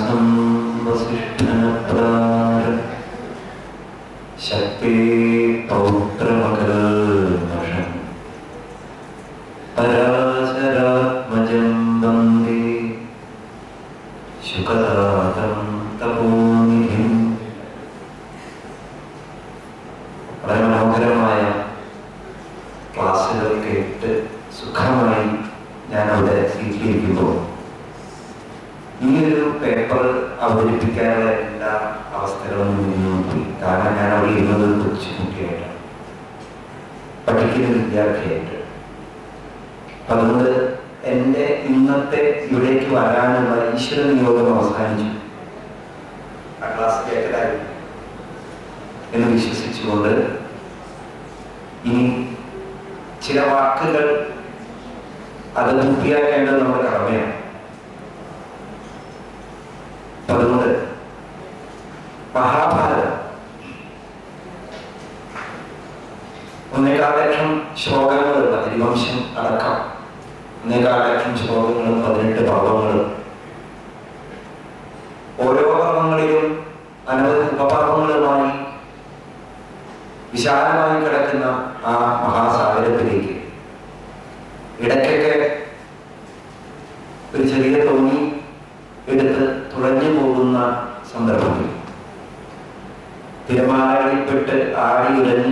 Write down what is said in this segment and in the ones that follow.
വ്യാസം വസിഷ്ഠനപ്രാര ശക്തി പൗത്രമകൽമഷം പരാശരാത്മജം വന്ദേ ശുകതാതം തപോനിധിം വളരെ മനോഹരമായ ക്ലാസ്സുകൾ കേട്ട് സുഖമായി ഞാൻ അവിടെ സീറ്റിലിരിക്കുമ്പോൾ ഈ ഒരു പേപ്പർ അവതരിപ്പിക്കാനുള്ള എല്ലാ അവസ്ഥകളും മുന്നോട്ട് കാരണം ഞാൻ അവിടെ ഇരുന്നത് ഒരു കൊച്ചു കുട്ടിയായിട്ടാണ് പഠിക്കുന്ന വിദ്യാർത്ഥിയായിട്ട് അപ്പൊ അതുകൊണ്ട് എൻ്റെ ഇന്നത്തെ ഇവിടേക്ക് വരാനുള്ള ഈശ്വര നിയോഗം അവസാനിച്ചു ആ ക്ലാസ് കേട്ടതായി എന്ന് വിശ്വസിച്ചുകൊണ്ട് ഇനി ചില വാക്കുകൾ അത് പൂർത്തിയാക്കേണ്ടത് നമ്മുടെ കടമയാണ് അപ്പൊ അതുകൊണ്ട് മഹാഭാരതം ഒന്നേകാൽ ലക്ഷം ശ്ലോകങ്ങളുള്ള ഹരിവംശം അടക്കം ഒന്നേകാൽ ലക്ഷം ശ്ലോകങ്ങളും പതിനെട്ട് പർവങ്ങളും ഓരോ പർവങ്ങളിലും അനവധി ഉപപർവങ്ങളുമായി വിശാലമായി കിടക്കുന്ന ആ മഹാസാഗരത്തിലേക്ക് ഇടയ്ക്കൊക്കെ ഒരു ചെറിയ തോണി എടുത്ത് തുഴഞ്ഞു പോകുന്ന സന്ദർഭത്തിൽ തിരമാലകളിൽപ്പെട്ട് ആടി ഉലഞ്ഞ്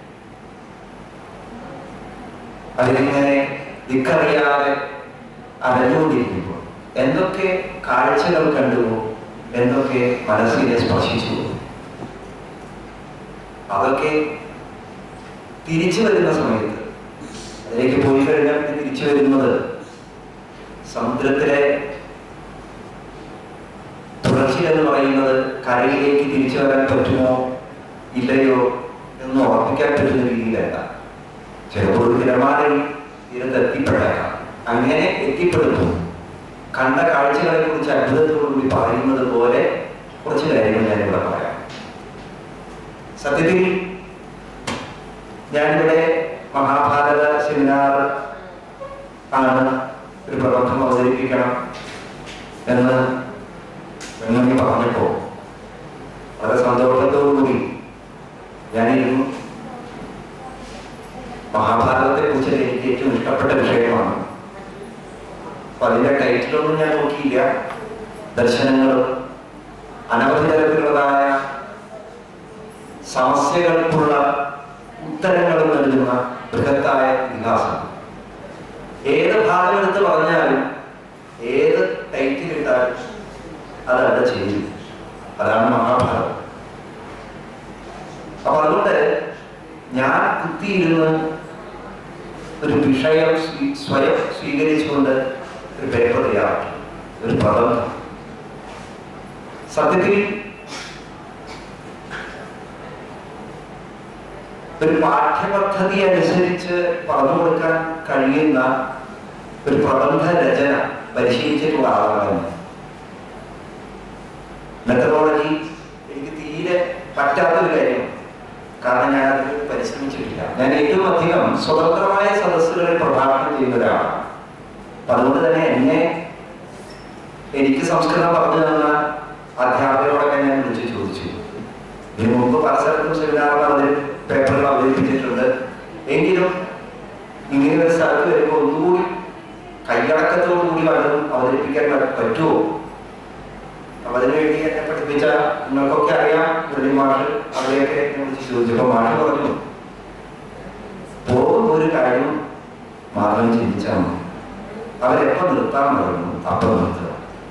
അതിലിങ്ങനെ ദിക്കറിയാതെ അലഞ്ഞുകൊണ്ടിരിക്കുമ്പോൾ എന്തൊക്കെ കാഴ്ചകൾ കണ്ടുവോ എന്തൊക്കെ മനസ്സിനെ സ്പർശിച്ചു അതൊക്കെ തിരിച്ചു വരുന്ന സമയത്ത് അതിലേക്ക് പോയി കഴിഞ്ഞാൽ പിന്നെ തിരിച്ചു വരുന്നത് സമുദ്രത്തിലെ തുടർച്ച എന്ന് പറയുന്നത് കരയിലേക്ക് തിരിച്ചു വരാൻ പറ്റുമോ ഇല്ലയോ എന്ന് ഉറപ്പിക്കാൻ പറ്റുന്ന രീതിയിലല്ല ചിലപ്പോൾ ഒരു തിരമാലയിൽ തീരത്ത് എത്തിപ്പെട്ടേക്കാം അങ്ങനെ എത്തിപ്പെടുന്നു കണ്ട കാഴ്ചകളെ കുറിച്ച് അത്ഭുതത്തോടുകൂടി പറയുന്നത് പോലെ കുറച്ച് കാര്യങ്ങൾ ഞാനിവിടെ പറയാം സത്യത്തിൽ ഞാനിവിടെ മഹാഭാരത സെമിനാർ ആണ് ഒരു പ്രബന്ധം അവതരിപ്പിക്കണം എന്ന് പെണ്ണുണ്ണി പറഞ്ഞപ്പോ വളരെ സന്തോഷത്തോടുകൂടി ഞാനിരുന്നു മഹാഭാരതത്തെ കുറിച്ച് എനിക്ക് ഏറ്റവും ഇഷ്ടപ്പെട്ട വിഷയമാണ് അപ്പൊ അതിന്റെ ടൈറ്റിലൊന്നും ഞാൻ നോക്കിയില്ല ദർശനങ്ങളും അനവധി തരത്തിലുള്ളതായ സമസ്യകൾക്കുള്ള ഉത്തരങ്ങളും നൽകുന്ന ബൃഹത്തായ ഇതിഹാസം ഏത് ഭാഗം എടുത്ത് പറഞ്ഞാലും ഏത് ടൈറ്റിൽ ഇട്ടാലും അത് അവിടെ ചെയ്തു അതാണ് മഹാഭാരതം അപ്പൊ അതുകൊണ്ട് ഞാൻ കുത്തിയിരുന്ന് ഒരു വിഷയം സ്വീ- സ്വയം സ്വീകരിച്ചുകൊണ്ട് ഒരു പേപ്പർ തയ്യാറാക്കി ഒരു പ്രബന്ധം സത്യത്തിൽ ഒരു പാഠ്യപദ്ധതി അനുസരിച്ച് പറഞ്ഞു കൊടുക്കാൻ കഴിയുന്ന ഒരു പ്രബന്ധ രചന പരിശീലിച്ചിട്ടുള്ള ആളാണ് മെത്തഡോളജി എനിക്ക് തീരെ പറ്റാത്തൊരു കാര്യം കാരണം ഞാൻ അതിൽ പരിശ്രമിച്ചിട്ടില്ല ഞാൻ ഏറ്റവും അധികം സ്വതന്ത്രമായ സദസ്സുകളിൽ പ്രഭാഷണം ചെയ്യുന്ന ഒരാളാണ് അപ്പൊ അതുകൊണ്ട് തന്നെ എന്നെ എനിക്ക് സംസ്കൃതം പറഞ്ഞു തന്ന അധ്യാപകരോടൊക്കെ ഞാൻ വിളിച്ച് ചോദിച്ചു ഇതിനു മുമ്പ് പല സ്ഥലത്തും സെമിനാറുകൾ അവതരി പേപ്പറുകൾ അവതരിപ്പിച്ചിട്ടുണ്ട് എങ്കിലും ഇങ്ങനെ ഒരു സ്ഥലത്ത് വരുമ്പോൾ ഒന്നുകൂടി കൈയടക്കത്തോടു കൂടി വല്ലതും അവതരിപ്പിക്കാൻ പ- പറ്റുമോ അപ്പൊ അതിനുവേണ്ടി എന്നെ പഠിപ്പിച്ച നിങ്ങൾക്കൊക്കെ അറിയാം മുരളി മാഷ് അവരെയൊക്കെ എന്നെ വിളിച്ച് ചോദിച്ചപ്പോൾ മാഷ് പറഞ്ഞു പോകുന്ന ഒരു കാര്യം മാത്രം ചിന്തിച്ചാൽ മതി അവരെപ്പോ നിർത്താൻ പറഞ്ഞു അപ്പൊ നിർത്തുക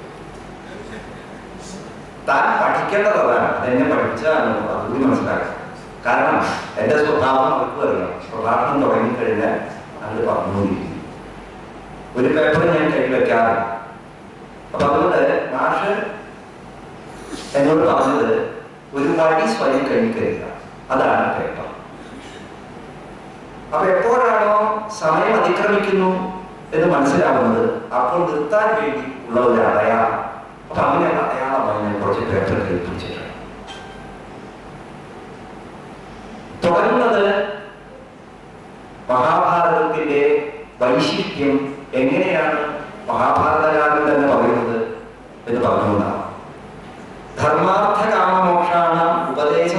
താൻ പഠിക്കേണ്ടത് അതാണ് അതെന്നെ പഠിച്ചതാണ് അതുകൂടി മനസ്സിലാക്കുക കാരണം എന്റെ സ്വഭാവം അവർക്ക് അറിയാം പ്രഭാഷണം തുടങ്ങിക്കഴിഞ്ഞാൽ അത് പറഞ്ഞുകൊണ്ടിരിക്കും ഒരു പേപ്പർ ഞാൻ കയ്യിൽ വെക്കാറ് അപ്പൊ അതുകൊണ്ട് മാഷ് എന്നോട് പറഞ്ഞത് ഒരു വടി സ്വയം കഴിക്കരുത് അതാണ് പേപ്പർ അപ്പൊ എപ്പോഴാണോ സമയം അതിക്രമിക്കുന്നു എന്ന് മനസ്സിലാവുന്നത് അപ്പോൾ നിർത്താൻ വേണ്ടി ഉള്ള ഒരു അടയാളം അപ്പൊ അങ്ങനെ അടയാളമായി ഞാൻ കുറച്ച് പേപ്പർ കൽപ്പിച്ചിട്ടുണ്ട് തുടങ്ങുന്നത് മഹാഭാരതത്തിന്റെ വൈശിഷ്ട്യം എങ്ങനെയാണ് മഹാഭാരതകാരൻ തന്നെ പറയുന്നത് എന്ന് പറഞ്ഞുകൊണ്ടാണ്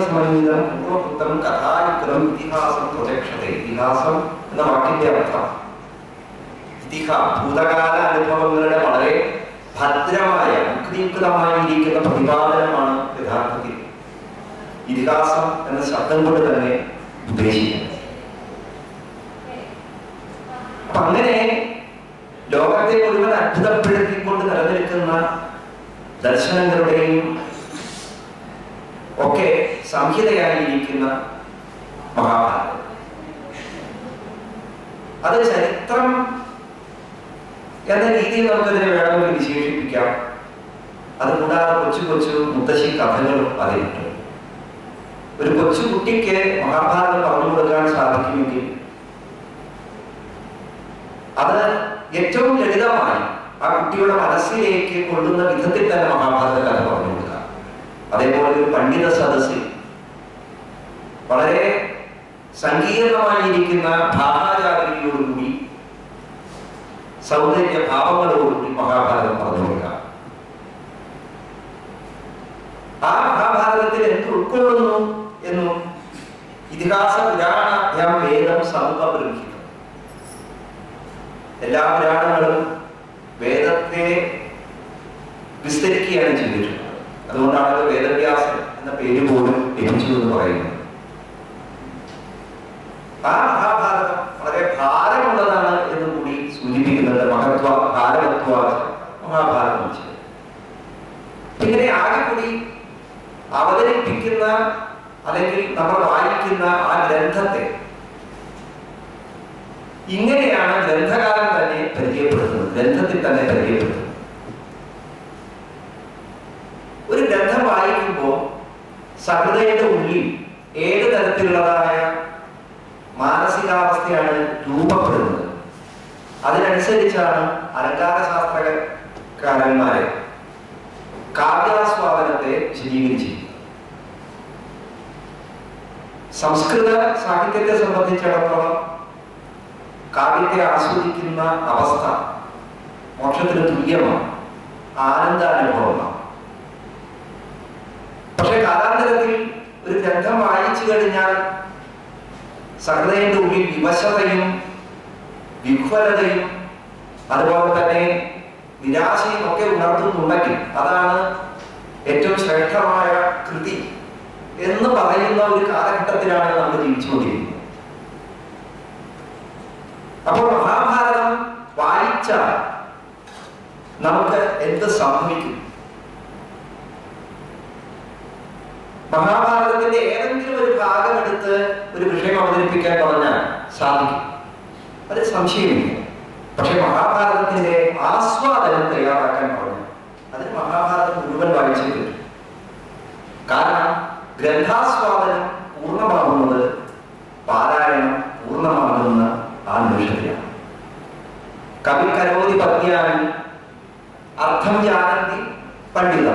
സമന്വിതം പൂർവഭൂതം കഥായുക്തം ഇതിഹാസം പ്രചക്ഷത്തെ ഇതിഹാസം എന്ന വാക്കിന്റെ അർത്ഥം ഇതിഹാ ഭൂതകാല അനുഭവങ്ങളുടെ വളരെ ഭദ്രമായ യുക്തിയുക്തമായിരിക്കുന്ന പ്രതിപാദനമാണ് യഥാർത്ഥത്തിൽ ഇതിഹാസം എന്ന ശബ്ദം കൊണ്ട് തന്നെ ഉദ്ദേശിക്കുന്നത് അപ്പൊ അങ്ങനെ ലോകത്തെ മുഴുവൻ അത്ഭുതപ്പെടുത്തിക്കൊണ്ട് നിലനിൽക്കുന്ന ദർശനങ്ങളുടെയും ഒക്കെ സംഹിതയായിരിക്കുന്ന മഹാഭാരതം അത് ചരിത്രം എന്ന രീതിയിൽ നമുക്കതിനെ വേണമെങ്കിൽ വിശേഷിപ്പിക്കാം അതുകൂടാതെ കൊച്ചു കൊച്ചു മുത്തശ്ശി കഥകളും അതിലുണ്ട് ഒരു കൊച്ചു കുട്ടിക്ക് മഹാഭാരതം പറഞ്ഞു കൊടുക്കാൻ സാധിക്കുമെങ്കിൽ അത് ഏറ്റവും ലളിതമായി ആ കുട്ടിയുടെ മനസ്സിലേക്ക് കൊള്ളുന്ന വിധത്തിൽ തന്നെ മഹാഭാരത കഥ പറഞ്ഞു കൊടുക്കുക അതേപോലെ ഒരു പണ്ഡിത സദസ്സിൽ വളരെ സങ്കീർണമായിരിക്കുന്ന ഭാഷാചാരിയോടുകൂടി സൗന്ദര്യ ഭാവങ്ങളോടുകൂടി മഹാഭാരതം പറഞ്ഞു കൊടുക്കാം ആ മഹാഭാരതത്തിൽ എന്ത് ഉൾക്കൊള്ളുന്നു എന്നും ഇതിഹാസ പുരാണ ഞാൻ വേദം സമുപബ്രഹിതം എല്ലാ പുരാണങ്ങളും വേദത്തെ വിസ്തരിക്കുകയാണ് ചെയ്തിട്ടുള്ളത് അതുകൊണ്ടാണ് അത് വേദവ്യാസൻ എന്ന പേര് പോലും ലഭിച്ചു എന്ന് പറയുന്നത് ആ മഹാഭാരതം വളരെ ഭാരമുള്ളതാണ് എന്ന് കൂടി സൂചിപ്പിക്കുന്നുണ്ട് മഹത്വ ഭാരവത്വ മഹാഭാരതം വെച്ച് ഇങ്ങനെ ആകെ കൂടി അവതരിപ്പിക്കുന്ന അല്ലെങ്കിൽ നമ്മൾ വായിക്കുന്ന ആ ഗ്രന്ഥത്തെ ഇങ്ങനെയാണ് ഗ്രന്ഥകാരൻ തന്നെ പരിചയപ്പെടുത്തുന്നത് ഗ്രന്ഥത്തിൽ തന്നെ പരിചയപ്പെടുത്തുന്നത് ഒരു ഗ്രന്ഥം വായിക്കുമ്പോൾ സഹൃദയന്റെ ഉള്ളിൽ ഏത് തരത്തിലുള്ളതായ മാനസികാവസ്ഥയാണ് രൂപപ്പെടുന്നത് അതിനനുസരിച്ചാണ് അലങ്കാര ശാസ്ത്രകാരന്മാരെ കാവ്യാസ്വാദനത്തെ വിശദീകരിച്ചിരിക്കുന്നത് സംസ്കൃത സാഹിത്യത്തെ സംബന്ധിച്ചിടത്തോളം കാവ്യത്തെ ആസ്വദിക്കുന്ന അവസ്ഥ മോക്ഷത്തിന് തുല്യമാണ് ആനന്ദാനുഭവമാണ് പക്ഷെ കാലാന്തരത്തിൽ ഒരു ഗ്രന്ഥം വായിച്ചു കഴിഞ്ഞാൽ സഹൃദയന്റെ ഉള്ളിൽ വിവശതയും വിഹ്വലതയും അതുപോലെ തന്നെ നിരാശയും ഒക്കെ ഉണർത്തുന്നുണ്ടെങ്കിൽ അതാണ് ഏറ്റവും ശ്രേഷ്ഠമായ കൃതി എന്ന് പറയുന്ന ഒരു കാലഘട്ടത്തിലാണ് നമ്മൾ ജീവിച്ചുകൊണ്ടിരിക്കുന്നത് അപ്പോൾ മഹാഭാരതം വായിച്ചാൽ നമുക്ക് എന്ത് സംഭവിക്കും മഹാഭാരതത്തിന്റെ ഏതെങ്കിലും ഒരു ഭാഗം എടുത്ത് ഒരു വിഷയം അവതരിപ്പിക്കാൻ പറഞ്ഞാൽ സാധിക്കും അത് സംശയമില്ല പക്ഷെ മഹാഭാരതത്തിന്റെ ആസ്വാദനം തയ്യാറാക്കാൻ പറഞ്ഞു അതിന് മഹാഭാരതം മുഴുവൻ വായിച്ചേ പറ്റും കാരണം ഗ്രന്ഥാസ്വാദനം പൂർണ്ണമാകുന്നത് പാരായണം പൂർണ്ണമാകുന്ന ആ നിമിഷത്തിലാണ് കവി കരോതി പദ്യാൻ അർത്ഥം ജാനന്തി പണ്ഡിത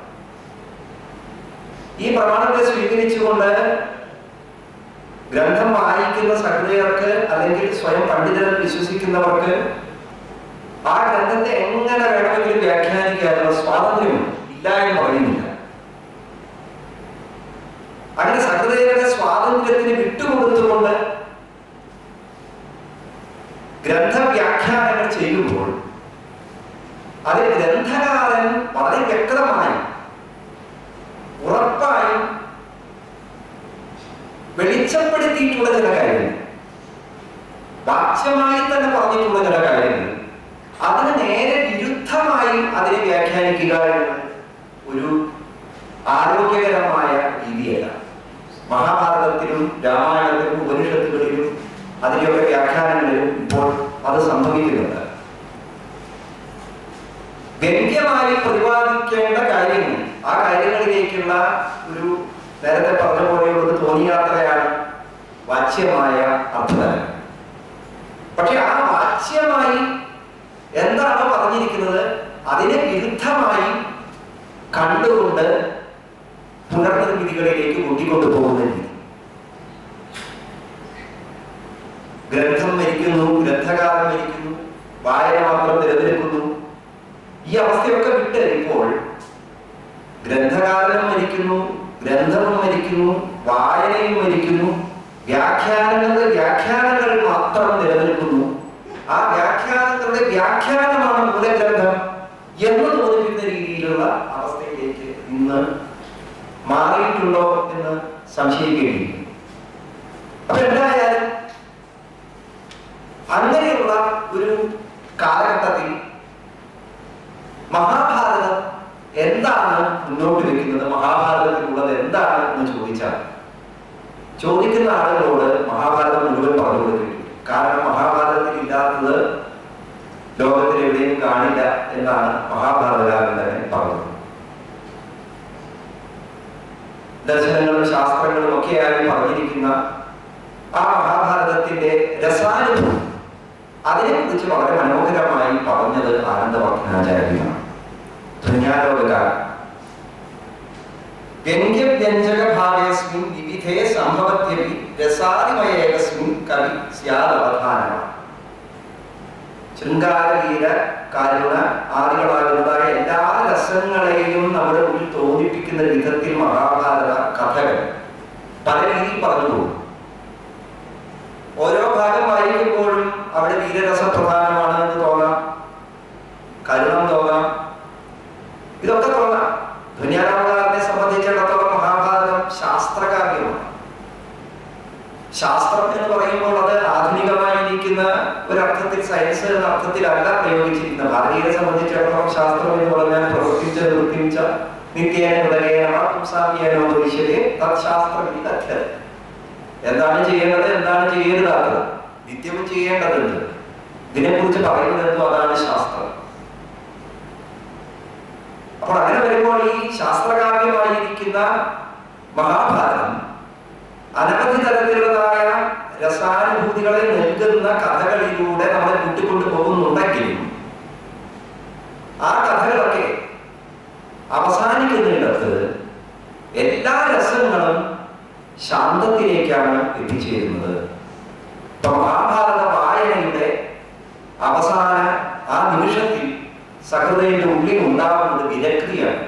ഈ പ്രമാണത്തെ സ്വീകരിച്ചുകൊണ്ട് ഗ്രന്ഥം വായിക്കുന്ന സഹൃദയർക്ക് അല്ലെങ്കിൽ സ്വയം പണ്ഡിതരിൽ വിശ്വസിക്കുന്നവർക്ക് ആ ഗ്രന്ഥത്തെ എങ്ങനെ വേണമെങ്കിലും വ്യാഖ്യാനിക്കാനുള്ള സ്വാതന്ത്ര്യം ഇല്ല എന്ന് പറയുന്നില്ല അങ്ങനെ സഹൃദയരുടെ സ്വാതന്ത്ര്യത്തിന് വിട്ടുകൊടുത്തുകൊണ്ട് ഗ്രന്ഥവ്യാഖ്യാനങ്ങൾ ചെയ്യുമ്പോൾ അതിൽ ഗ്രന്ഥകാരൻ വളരെ വ്യക്തമായി ഉറപ്പായും വെളിച്ചപ്പെടുത്തിയിട്ടുള്ള ചില കാര്യങ്ങൾ വാച്യമായി തന്നെ പറഞ്ഞിട്ടുള്ള ചില കാര്യങ്ങൾ അതിന് നേരെ വിരുദ്ധമായി അതിനെ വ്യാഖ്യാനിക്കുക എന്നത് ഒരു ആരോഗ്യകരമായ രീതിയല്ല മഹാഭാരതത്തിലും രാമായണത്തിലും ഉപനിഷത്തുകളിലും അതിലെയൊക്കെ വ്യാഖ്യാനങ്ങളിലും ഇപ്പോൾ അത് സംഭവിക്കുന്നുണ്ട് വ്യംഗ്യമായി പ്രതിപാദിക്കേണ്ട കാര്യങ്ങൾ ആ കാര്യങ്ങളിലേക്കുള്ള ഒരു നേരത്തെ പറഞ്ഞ പോലെയുള്ള ഒരു തോന്നിയാത്രയാണ് വാച്യമായ അർത്ഥതലം പക്ഷെ ആ വാച്യമായി എന്താണ് പറഞ്ഞിരിക്കുന്നത് അതിനെ വിരുദ്ധമായി കണ്ടുകൊണ്ട് പുനർനിർമ്മിതികളിലേക്ക് കൂട്ടിക്കൊണ്ടു പോകുന്ന രീതി ഗ്രന്ഥം മരിക്കുന്നു ഗ്രന്ഥകാരൻ മരിക്കുന്നു വായന മാത്രം നിലനിൽക്കുന്നു ഈ അവസ്ഥയൊക്കെ വിട്ട് ഇപ്പോൾ ഗ്രന്ഥകാരനും മരിക്കുന്നു ഗ്രന്ഥവും മരിക്കുന്നു വായനയും മരിക്കുന്നു വ്യാഖ്യാനങ്ങളുടെ വ്യാഖ്യാനങ്ങൾ മാത്രം നിലനിൽക്കുന്നു ആ വ്യാഖ്യാനങ്ങളുടെ വ്യാഖ്യാനമാണ് മൂലഗ്രന്ഥം എന്ന് തോന്നിപ്പിക്കുന്ന രീതിയിലുള്ള അവസ്ഥയിലേക്ക് ഇന്ന് മാറിയിട്ടുണ്ടോ എന്ന് സംശയിക്കുകയും അപ്പൊ എന്തായാലും അങ്ങനെയുള്ള ഒരു കാലഘട്ടത്തിൽ മഹാഭാരതം എന്താണ് മുന്നോട്ട് വെക്കുന്നത് മഹാഭാരതത്തിലുള്ളത് എന്താണ് എന്ന് ചോദിച്ചാൽ ചോദിക്കുന്ന ആളുകളോട് മഹാഭാരതം മുഴുവൻ പറഞ്ഞു കൊടുക്കേണ്ടി വരും. കാരണം മഹാഭാരതത്തിൽ ഇല്ലാത്തത് ലോകത്തിൽ എവിടെയും കാണില്ല എന്നാണ് മഹാഭാരതകാരൻ തന്നെ പറഞ്ഞത് ദർശനങ്ങളും ശാസ്ത്രങ്ങളും ഒക്കെയായി പറഞ്ഞിരിക്കുന്ന ആ മഹാഭാരതത്തിന്റെ രസാനുഭവം അതിനെക്കുറിച്ച് വളരെ മനോഹരമായി പറഞ്ഞത് ആനന്ദവർദ്ധനാചാര്യനാണ് ധന്യാലോകകാരൻ വ്യംഗ്യവ്യഞ്ജകഭാവേസ്മിൻ വിവിധേ സംഭവത്യപി രസാദിമയേകസ്മിൻ കവി സ്യാദവധാനമാണ് ശൃംഗാരവീര കരുണ ആദികളാകുന്നതായ എല്ലാ രസങ്ങളെയും നമ്മുടെ ഉള്ളിൽ തോന്നിപ്പിക്കുന്ന വിധത്തിൽ മഹാഭാരത കഥകൾ പല രീതിയിൽ പറഞ്ഞു പോകും ഓരോ ഭാഗം വായിക്കുമ്പോഴും അവിടെ വീരരസ പ്രധാനമാണ് എന്ന് തോന്നാം കരുണം തോന്നാം ഇതൊക്കെ തോന്നാം ധന്യാരാമകാരനെ സംബന്ധിച്ചിടത്തോളം മഹാഭാരതം ശാസ്ത്രകാവ്യമാണ് ശാസ്ത്രം എന്ന് പറയുമ്പോൾ അത് ആധുനികമായിരിക്കുന്ന ഒരർത്ഥത്തിൽ സയൻസ് എന്ന അർത്ഥത്തിലല്ല പ്രയോഗിച്ചിരിക്കുന്നത് ഭാരതീയരെ സംബന്ധിച്ചിടത്തോളം ശാസ്ത്രം എന്ന് പറഞ്ഞാൽ പ്രവർത്തിച്ച വൃത്തിച്ച നിത്യേന ഉദരേന പുംസാമിയേനോ ഭവിഷ്യതേ തത് ശാസ്ത്രം കഥ്യത എന്താണ് ചെയ്യേണ്ടത് എന്താണ് ചെയ്യരുതാത്തത് നിത്യവും ചെയ്യേണ്ടതുണ്ട് ഇതിനെക്കുറിച്ച് പറയുന്നത് എന്തോ അതാണ് ശാസ്ത്രം അപ്പോൾ അങ്ങനെ വരുമ്പോൾ ഈ ശാസ്ത്രകാവ്യമായിരിക്കുന്ന മഹാഭാരതം അനവധി തരത്തിലുള്ളതായ രസാനുഭൂതികളെ നൽകുന്ന കഥകളിലൂടെ നമ്മളെ കൂട്ടിക്കൊണ്ടു പോകുന്നുണ്ടെങ്കിലും ആ കഥകളൊക്കെ അവസാനിക്കുന്നിടത്ത് എല്ലാ രസങ്ങളും ശാന്തത്തിലേക്കാണ് എത്തിച്ചേരുന്നത് ഇപ്പൊ മഹാഭാരത വായനയുടെ അവസാന ആ നിമിഷത്തിൽ സഹൃദയന്റെ ഉള്ളിൽ ഉണ്ടാവുന്നത് വിരക്തിയാണ്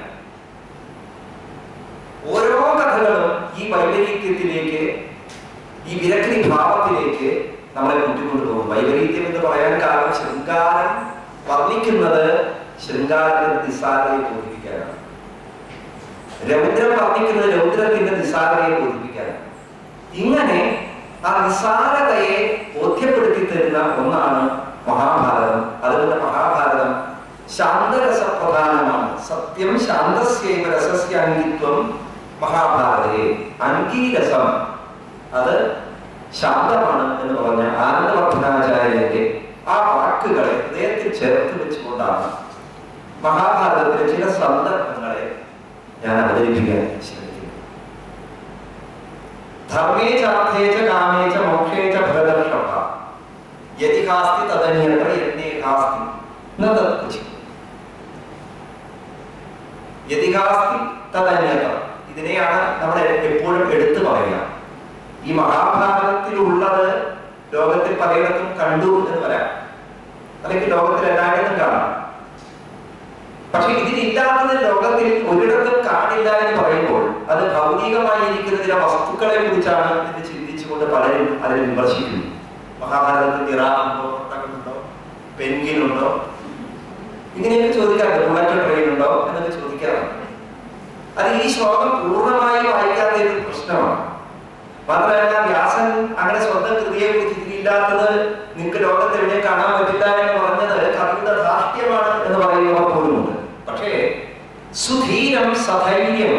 ഓരോ കഥകളും ഈ വൈപരീത്യത്തിലേക്ക് ഈ വിരക്തി ഭാവത്തിലേക്ക് നമ്മളെ കൂട്ടിക്കൊണ്ടുപോകും വൈപരീത്യം എന്ന് പറയാൻ കാരണം ശൃംഗാരം വർണ്ണിക്കുന്നത് ശൃംഗാരത്തിന്റെ നിസ്സാരതയെ ബോധിപ്പിക്കാനാണ് രൗദ്രം വർണ്ണിക്കുന്നത് രൗദ്രത്തിന്റെ നിസ്സാരതയെ ബോധിപ്പിക്കാനാണ് ഇങ്ങനെ ആ നിസ്സാരതയെ ബോധ്യപ്പെടുത്തി തരുന്ന ഒന്നാണ് മഹാഭാരതം അതുകൊണ്ട് മഹാഭാരതം ശാന്തരസപ്രധാനമാണ് സത്യം ശാന്തസ്യൈവ രസസ്യ അങ്കിത്വം മഹാഭാരതയെ അങ്കീരസം അത് ശാന്തമാണ് എന്ന് പറഞ്ഞ ആനന്ദവർദ്ധനാചാര്യന്റെ ആ വാക്കുകളെ ഹൃദയത്തിൽ ചേർത്ത് വെച്ചുകൊണ്ടാണ് മഹാഭാരതത്തിലെ ചില സന്ദർഭങ്ങളെ ഞാൻ അവതരിപ്പിക്കാൻ ശ്രമിക്കുന്നു ധർമ്മേ ചാർത്ഥേ ച കാമേ ച മോക്ഷേ ച ഭരതർഷഭ യതി കാസ്തി തദന്യത്ര യജ്ഞേ കാസ്തി ന തത്കുചി യതി കാസ്തി തദന്യത്ര ഇതിനെയാണ് നമ്മൾ എപ്പോഴും എടുത്തു പറയുക ഈ മഹാഭാരതത്തിലുള്ളത് ലോകത്തിൽ പലയിടത്തും കണ്ടു എന്ന് വരാം അല്ലെങ്കിൽ ലോകത്തിൽ എല്ലായിടത്തും കാണാം പക്ഷെ ഇതിലില്ലാത്തത് ലോകത്തിൽ ഒരിടത്തും കാണില്ല എന്ന് പറയുമ്പോൾ അത് ഭൗതികമായിരിക്കുന്ന ചില വസ്തുക്കളെ കുറിച്ചാണ് എന്ന് ചിന്തിച്ചുകൊണ്ട് പലരും അതിനെ വിമർശിക്കുന്നു മഹാഭാരതത്തിൽ നിറാമുണ്ടോ ഒട്ടകമുണ്ടോ പെൻഗിനുണ്ടോ ഇങ്ങനെയൊക്കെ ചോദിക്കാറുണ്ട് ബുള്ളറ്റ് ട്രെയിൻ ഉണ്ടോ എന്നൊക്കെ ചോദിക്കാറുണ്ട് അത് ഈ ശ്ലോകം പൂർണ്ണമായി വായിക്കാത്ത ഒരു പ്രശ്നമാണ് മാത്രമല്ല വ്യാസൻ അങ്ങനെ സ്വന്തം കൃതിയെ കുറിച്ച് ഇതിലില്ലാത്തത് നിങ്ങൾക്ക് ലോകത്ത് എവിടെ കാണാൻ പറ്റില്ല എന്ന് പറഞ്ഞത് കവിയുടെ ധാർഷ്ട്യമാണ് എന്ന് പറയുന്നവർ പോലുമുണ്ട് പക്ഷേ സുധീരം സധൈര്യം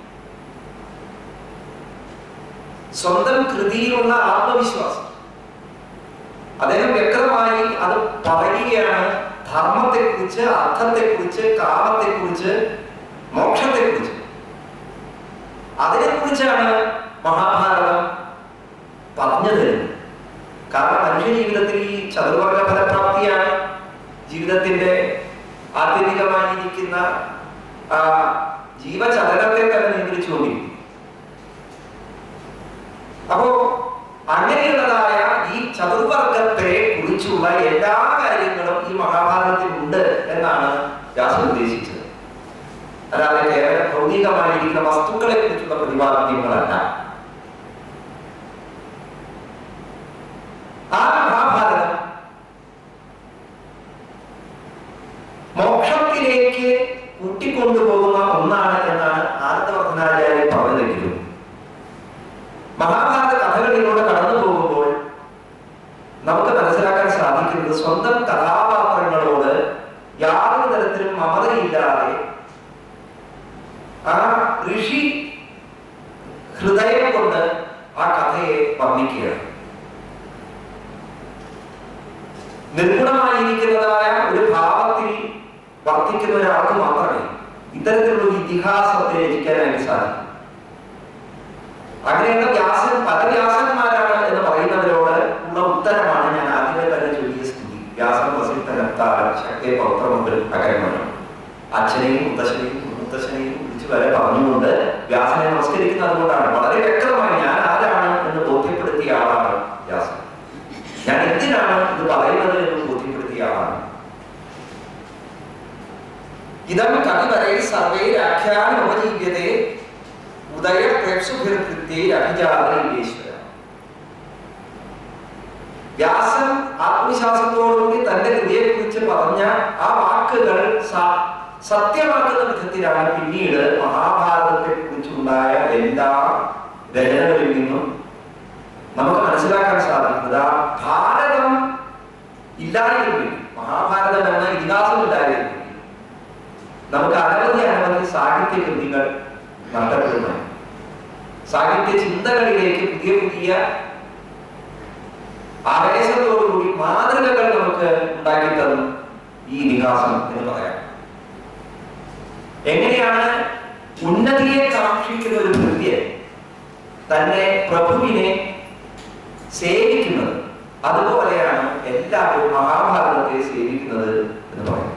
സ്വന്തം കൃതിയിലുള്ള ആത്മവിശ്വാസം അദ്ദേഹം വ്യക്തമായി അത് പറയുകയാണ് ധർമ്മത്തെക്കുറിച്ച് അർത്ഥത്തെക്കുറിച്ച് കാമത്തെക്കുറിച്ച് മോക്ഷത്തെക്കുറിച്ച് അതിനെക്കുറിച്ചാണ് മഹാഭാരതം പറഞ്ഞു തരുന്നത് കാരണം മനുഷ്യ ജീവിതത്തിൽ ഈ ചതുർവർഗ ഫലപ്രാപ്തിയാണ് ജീവിതത്തിന്റെ ആത്യന്തികമായിരിക്കുന്ന ആ ജീവചലനത്തെ തന്നെ നിയന്ത്രിച്ചുകൊണ്ടിരിക്കും അപ്പോ അങ്ങനെയുള്ളതായ ഈ ചതുർവർഗത്തെ കുറിച്ചുള്ള എല്ലാ കാര്യങ്ങളും ഈ മഹാഭാരതത്തിൽ ഉണ്ട് എന്നാണ് വ്യാസൻ ഉദ്ദേശിച്ചത് അല്ലാതെ കേവലം ഭൗതികമായിരിക്കുന്ന വസ്തുക്കളെ കുറിച്ചുള്ള പ്രതിപാദ്യങ്ങളല്ല ആ മഹാഭാരതം മോക്ഷത്തിലേക്ക് കൂട്ടിക്കൊണ്ടുപോകുന്ന ഒന്നാണ് എന്നാണ് ആനന്ദവർദ്ധനാചാര്യ പറഞ്ഞതെങ്കിലും മഹാഭാരത കഥകളിലൂടെ കടന്നു പോകുമ്പോൾ നമുക്ക് മനസ്സിലാക്കാൻ സാധിക്കുന്നത് സ്വന്തം കഥാപാത്രങ്ങളോട് യാതൊരു തരത്തിലും മമതയില്ലാതെ ആ ഋഷി ഹൃദയം കൊണ്ട് ആ കഥയെ വർണ്ണിക്കുകയാണ് നിർഗുണമായിരിക്കുന്നതായ ഒരു ഭാവത്തിൽ വർത്തിക്കുന്ന ഒരാൾക്ക് മാത്രമേ ഇത്തരത്തിലുള്ള ഒരു ഇതിഹാസത്തെ രചിക്കാനായിട്ട് സാധിക്കും അങ്ങനെയുള്ള വ്യാസൻ പല വ്യാസന്മാരാണ് എന്ന് പറയുന്നവരോട് ഉള്ള ഉത്തരമാണ് ഞാൻ ആദ്യമേ തന്നെ ചൊല്ലിയ സ്ഥിതി വ്യാസൻ വസിത്തനത്താൽ ശക്തിയെ പൗത്രമുതൽ അകരമാണ് അച്ഛനെയും മുത്തശ്ശനെയും മുത്തശ്ശനെയും വിളിച്ചു വരെ പറഞ്ഞുകൊണ്ട് വ്യാസനെ നമസ്കരിക്കുന്നത് അതുകൊണ്ടാണ് വളരെ വ്യക്തമായി ഞാൻ ആരാണ് എന്ന് ബോധ്യപ്പെടുത്തിയ ആളാണ് വ്യാസൻ ഞാൻ എന്തിനാണ് ഇത് പറയുന്നത് എന്ന് ബോധ്യപ്പെടുത്തിയ ആളാണ് ഇതം കവിവരെ സർവൈരാഖ്യാനുപജീവ്യതേ ഉദയ പ്രേക്ഷുഭിർകൃത്യൈരഭിജാതീശ്വര വ്യാസൻ ആത്മവിശ്വാസത്തോടുകൂടി തന്റെ കൃതിയെ കുറിച്ച് പറഞ്ഞ ആ വാക്കുകൾ സ- സത്യമാക്കുന്ന വിധത്തിലാണ് പിന്നീട് മഹാഭാരതത്തെ കുറിച്ചുണ്ടായ എല്ലാ രചനകളിൽ നിന്നും നമുക്ക് മനസ്സിലാക്കാൻ സാധിക്കുന്നത് ആ ഭാരതം ഇല്ലായിരുന്നെങ്കിൽ മഹാഭാരതം എന്ന ഇതിഹാസം ഇല്ലായിരുന്നെങ്കിൽ നമുക്ക് അനവധി അനവധി സാഹിത്യ കൃതികൾ നഷ്ടപ്പെടുന്നു സാഹിത്യ ചിന്തകളിലേക്ക് പുതിയ പുതിയ ആവേശത്തോടുകൂടി മാതൃകകൾ നമുക്ക് ഉണ്ടാക്കി തന്നു ഈ ഇതിഹാസം എന്ന് പറയാം എങ്ങനെയാണ് ഉന്നതിയെ കാക്ഷിക്കുന്ന ഒരു ഭൃത്യൻ തന്നെ പ്രഭുവിനെ സേവിക്കുന്നത് അതുപോലെയാണ് എല്ലാവരും മഹാഭാരതത്തെ സേവിക്കുന്നത് എന്ന് പറയും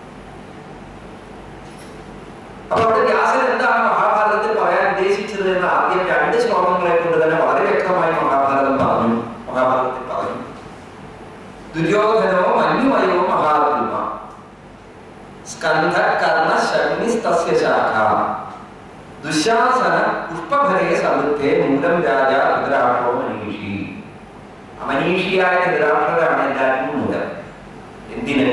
അപ്പൊ അവിടെ വ്യാസൻ എന്താണ് മഹാഭാരതത്തിൽ പറയാൻ ഉദ്ദേശിച്ചത് എന്ന് ആദ്യം രണ്ട് ശ്ലോകങ്ങളെ കൊണ്ട് തന്നെ വളരെ വ്യക്തമായി മഹാഭാരതം പറഞ്ഞു മഹാഭാരതത്തിൽ പറഞ്ഞു ദുര്യോധനോ മന്യുമയോ മഹാദ്രുമ സ്കന്ധ കർണ ശഗ്നിസ്തസ്യ ശാഖ ദുശാസന പുഷ്പഭരേ സമൃദ്ധേ മൂലം രാജ ധൃതരാഷ്ട്രോ മനീഷി അമനീഷിയായ ധൃതരാഷ്ട്രരാണ് എല്ലാവർക്കും മൂലം എന്തിന്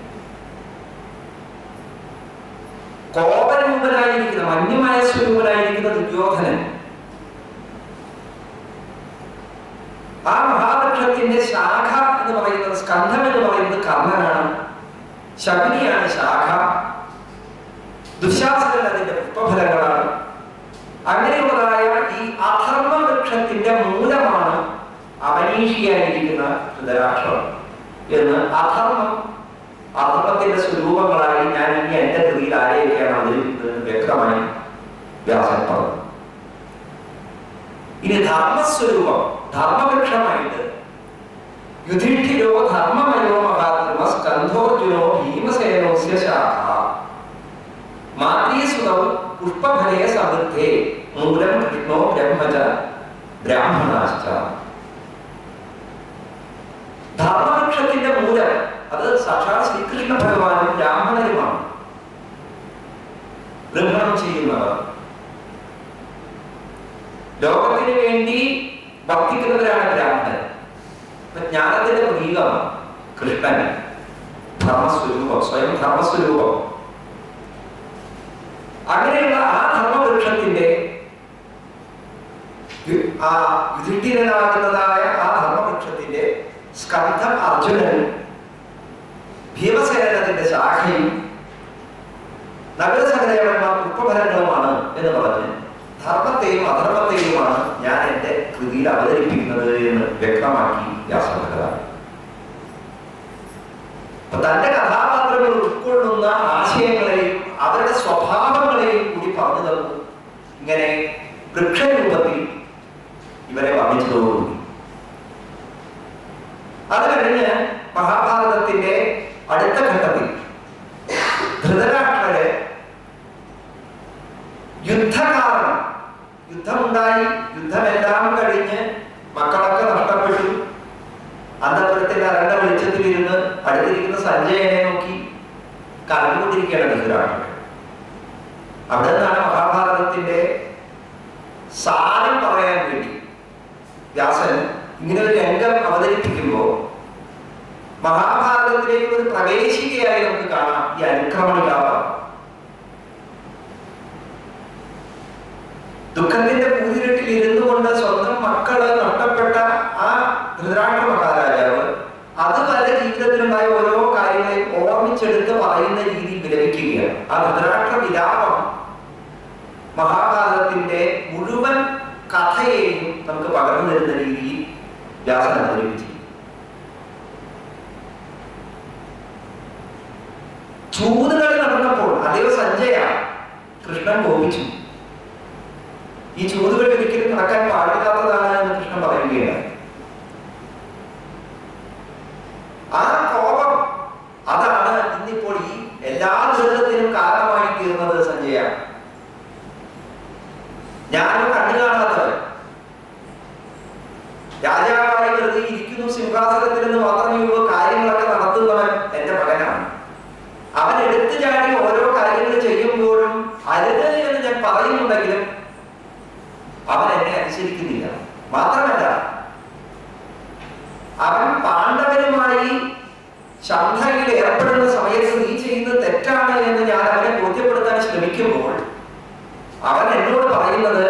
കോപരൂപനായിരിക്കുന്ന മന്യമായ സ്വരൂപനായിരിക്കുന്ന ദുര്യോധനൻ ആ മഹാവൃക്ഷത്തിന്റെ ശാഖ എന്ന് പറയുന്നത് സ്കന്ധം എന്ന് പറയുന്നത് കർണനാണ് ശകുനിയാണ് ശാഖ ദുശാസനൻ അതിന്റെ പുഷ്പഫലങ്ങളാണ് അങ്ങനെയുള്ളതായ ഈ അധർമ്മ വൃക്ഷത്തിന്റെ മൂലമാണ് അവനീഷിയായിരിക്കുന്ന ധൃതരാഷ്ട്രം എന്ന് അധർമ്മം അധർമ്മത്തിന്റെ സ്വരൂപങ്ങളായി ഞാൻ ഇനി എന്റെ കൃതിയിൽ ആരെയൊക്കെയാണ് അവതരിപ്പിക്കുന്നത് വ്യക്തമായി വ്യാസൻ പറഞ്ഞു ഇനി ധർമ്മസ്വരൂപം ധർമ്മവൃക്ഷമായിട്ട് യുധിഷ്ഠിരോ ധർമ്മമയോ മഹാത്മ സ്കന്ധോർജുനോ ഭീമസേനോസ്യ ശാഖ മാതീസുതം പുഷ്പഫലേ സമൃദ്ധേ മൂലം കൃഷ്ണോ ബ്രഹ്മച ബ്രാഹ്മണാശ്ച ധർമ്മവൃക്ഷത്തിന്റെ മൂലം അത് സാക്ഷാത് ശ്രീകൃഷ്ണ ഭഗവാനും ബ്രാഹ്മണരുമാണ് ബ്രഹ്മണം ചെയ്യുന്നവർ ലോകത്തിന് വേണ്ടി വർത്തിക്കുന്നവരാണ് ബ്രാഹ്മണൻ അപ്പൊ ജ്ഞാനത്തിന്റെ പ്രതീകമാണ് കൃഷ്ണൻ ധർമ്മസ്വരൂപം സ്വയം ധർമ്മസ്വരൂപം അങ്ങനെയുള്ള ആ ധർമ്മവൃക്ഷത്തിന്റെ യു- ആ യുധിഷ്ഠിരനാകുന്നതായ ആ ധർമ്മവൃക്ഷത്തിന്റെ സ്കന്ധം അർജുനൻ ഭീമസേനത്തിന്റെ ശാഖയും നഗരസഹദേവന്മാർ പുഷ്പഫലങ്ങളുമാണ് എന്ന് പറഞ്ഞ് ധർമ്മത്തെയും അധർമ്മത്തെയുമാണ് ഞാൻ എന്റെ കൃതിയിൽ അവതരിപ്പിക്കുന്നത് എന്ന് വ്യക്തമാക്കി വ്യാസഭഗവാൻ അപ്പൊ തന്റെ കഥാപാത്രങ്ങൾ ഉൾക്കൊള്ളുന്ന ആശയങ്ങളെയും അവരുടെ സ്വഭാവങ്ങളെയും കൂടി പറഞ്ഞു തന്നു ഇങ്ങനെ വൃക്ഷരൂപത്തിൽ ഇവരെ വർണ്ണിച്ചതോടുകൂടി അത് കഴിഞ്ഞ് മഹാഭാരതത്തിന്റെ അടുത്ത ഘട്ടത്തിൽ ധൃതരാഷ്ട്രര് യുദ്ധകാരണം യുദ്ധമുണ്ടായി യുദ്ധമെല്ലാം കഴിഞ്ഞ് മക്കളൊക്കെ നഷ്ടപ്പെട്ടു അന്തപുരത്തിന്റെ അരണ്ട വെളിച്ചത്തിലിരുന്ന് അടുത്തിരിക്കുന്ന സഞ്ജയനെ നോക്കി കരഞ്ഞുകൊണ്ടിരിക്കുകയാണ് ധൃതരാഷ്ട്രൻ അവിടെ നിന്നാണ് മഹാഭാരതത്തിന്റെ സാരം പറയാൻ വേണ്ടി വ്യാസൻ ഇങ്ങനെ ഒരു രംഗം അവതരിപ്പിക്കുമ്പോൾ മഹാഭാരതത്തിലേക്ക് ഒരു പ്രവേശികയായി നമുക്ക് കാണാം ഈ അനുക്രമണികാവം ദുഃഖത്തിന്റെ കൂതിരട്ടിൽ ഇരുന്നു കൊണ്ട് സ്വന്തം മക്കള് നഷ്ടപ്പെട്ട ആ ധൃതരാഷ്ട്ര മഹാരാജാവ് അതുവരെ ജീവിതത്തിലുണ്ടായ ഓരോ കാര്യങ്ങളെ ഓർമ്മിച്ചെടുത്ത് പറയുന്ന രീതിയിൽ വിലപിക്കുകയാണ് ആ ധൃതരാഷ്ട്ര വിലാപം മഹാഭാരതത്തിന്റെ മുഴുവൻ കഥയെയും നമുക്ക് പകർന്നു തരുന്ന രീതിയിൽ വ്യാസൻ അവതരിപ്പിച്ചു ചൂതുകളി നടന്നപ്പോൾ അതേ സഞ്ജയ കൃഷ്ണൻ കോപിച്ചു ഈ ചൂതുകൾ ഒരിക്കലും നടക്കാൻ പാടില്ലാത്തതാണ് എന്ന് കൃഷ്ണൻ പറയുകയാണ് ആ കോപം അതാണ് ഇന്നിപ്പോൾ ഈ എല്ലാ ദുരിതത്തിനും കാരണമായി തീർന്നത് സഞ്ജയ ഞാനും കണ്ണു കാണാത്തവൻ രാജാവായി വെറുതെ ഇരിക്കുന്നു സിംഹാസനത്തിൽ നിന്ന് മാത്രമേ ഉള്ളൂ കാര്യങ്ങളൊക്കെ നടത്തുന്നവൻ എന്റെ മകനാണ് അവൻ എടുത്തു ചാടി ഓരോ കാര്യങ്ങൾ ചെയ്യുമ്പോഴും അരുത് എന്ന് ഞാൻ പറയുന്നുണ്ടെങ്കിലും അവൻ എന്നെ അനുസരിക്കുന്നില്ല മാത്രമല്ല അവൻ പാണ്ഡവരുമായി ശന്ധയിൽ ഏർപ്പെടുന്ന സമയത്ത് നീ ചെയ്യുന്നത് തെറ്റാണ് എന്ന് ഞാൻ അവനെ ബോധ്യപ്പെടുത്താൻ ശ്രമിക്കുമ്പോൾ അവൻ എന്നോട് പറയുന്നത്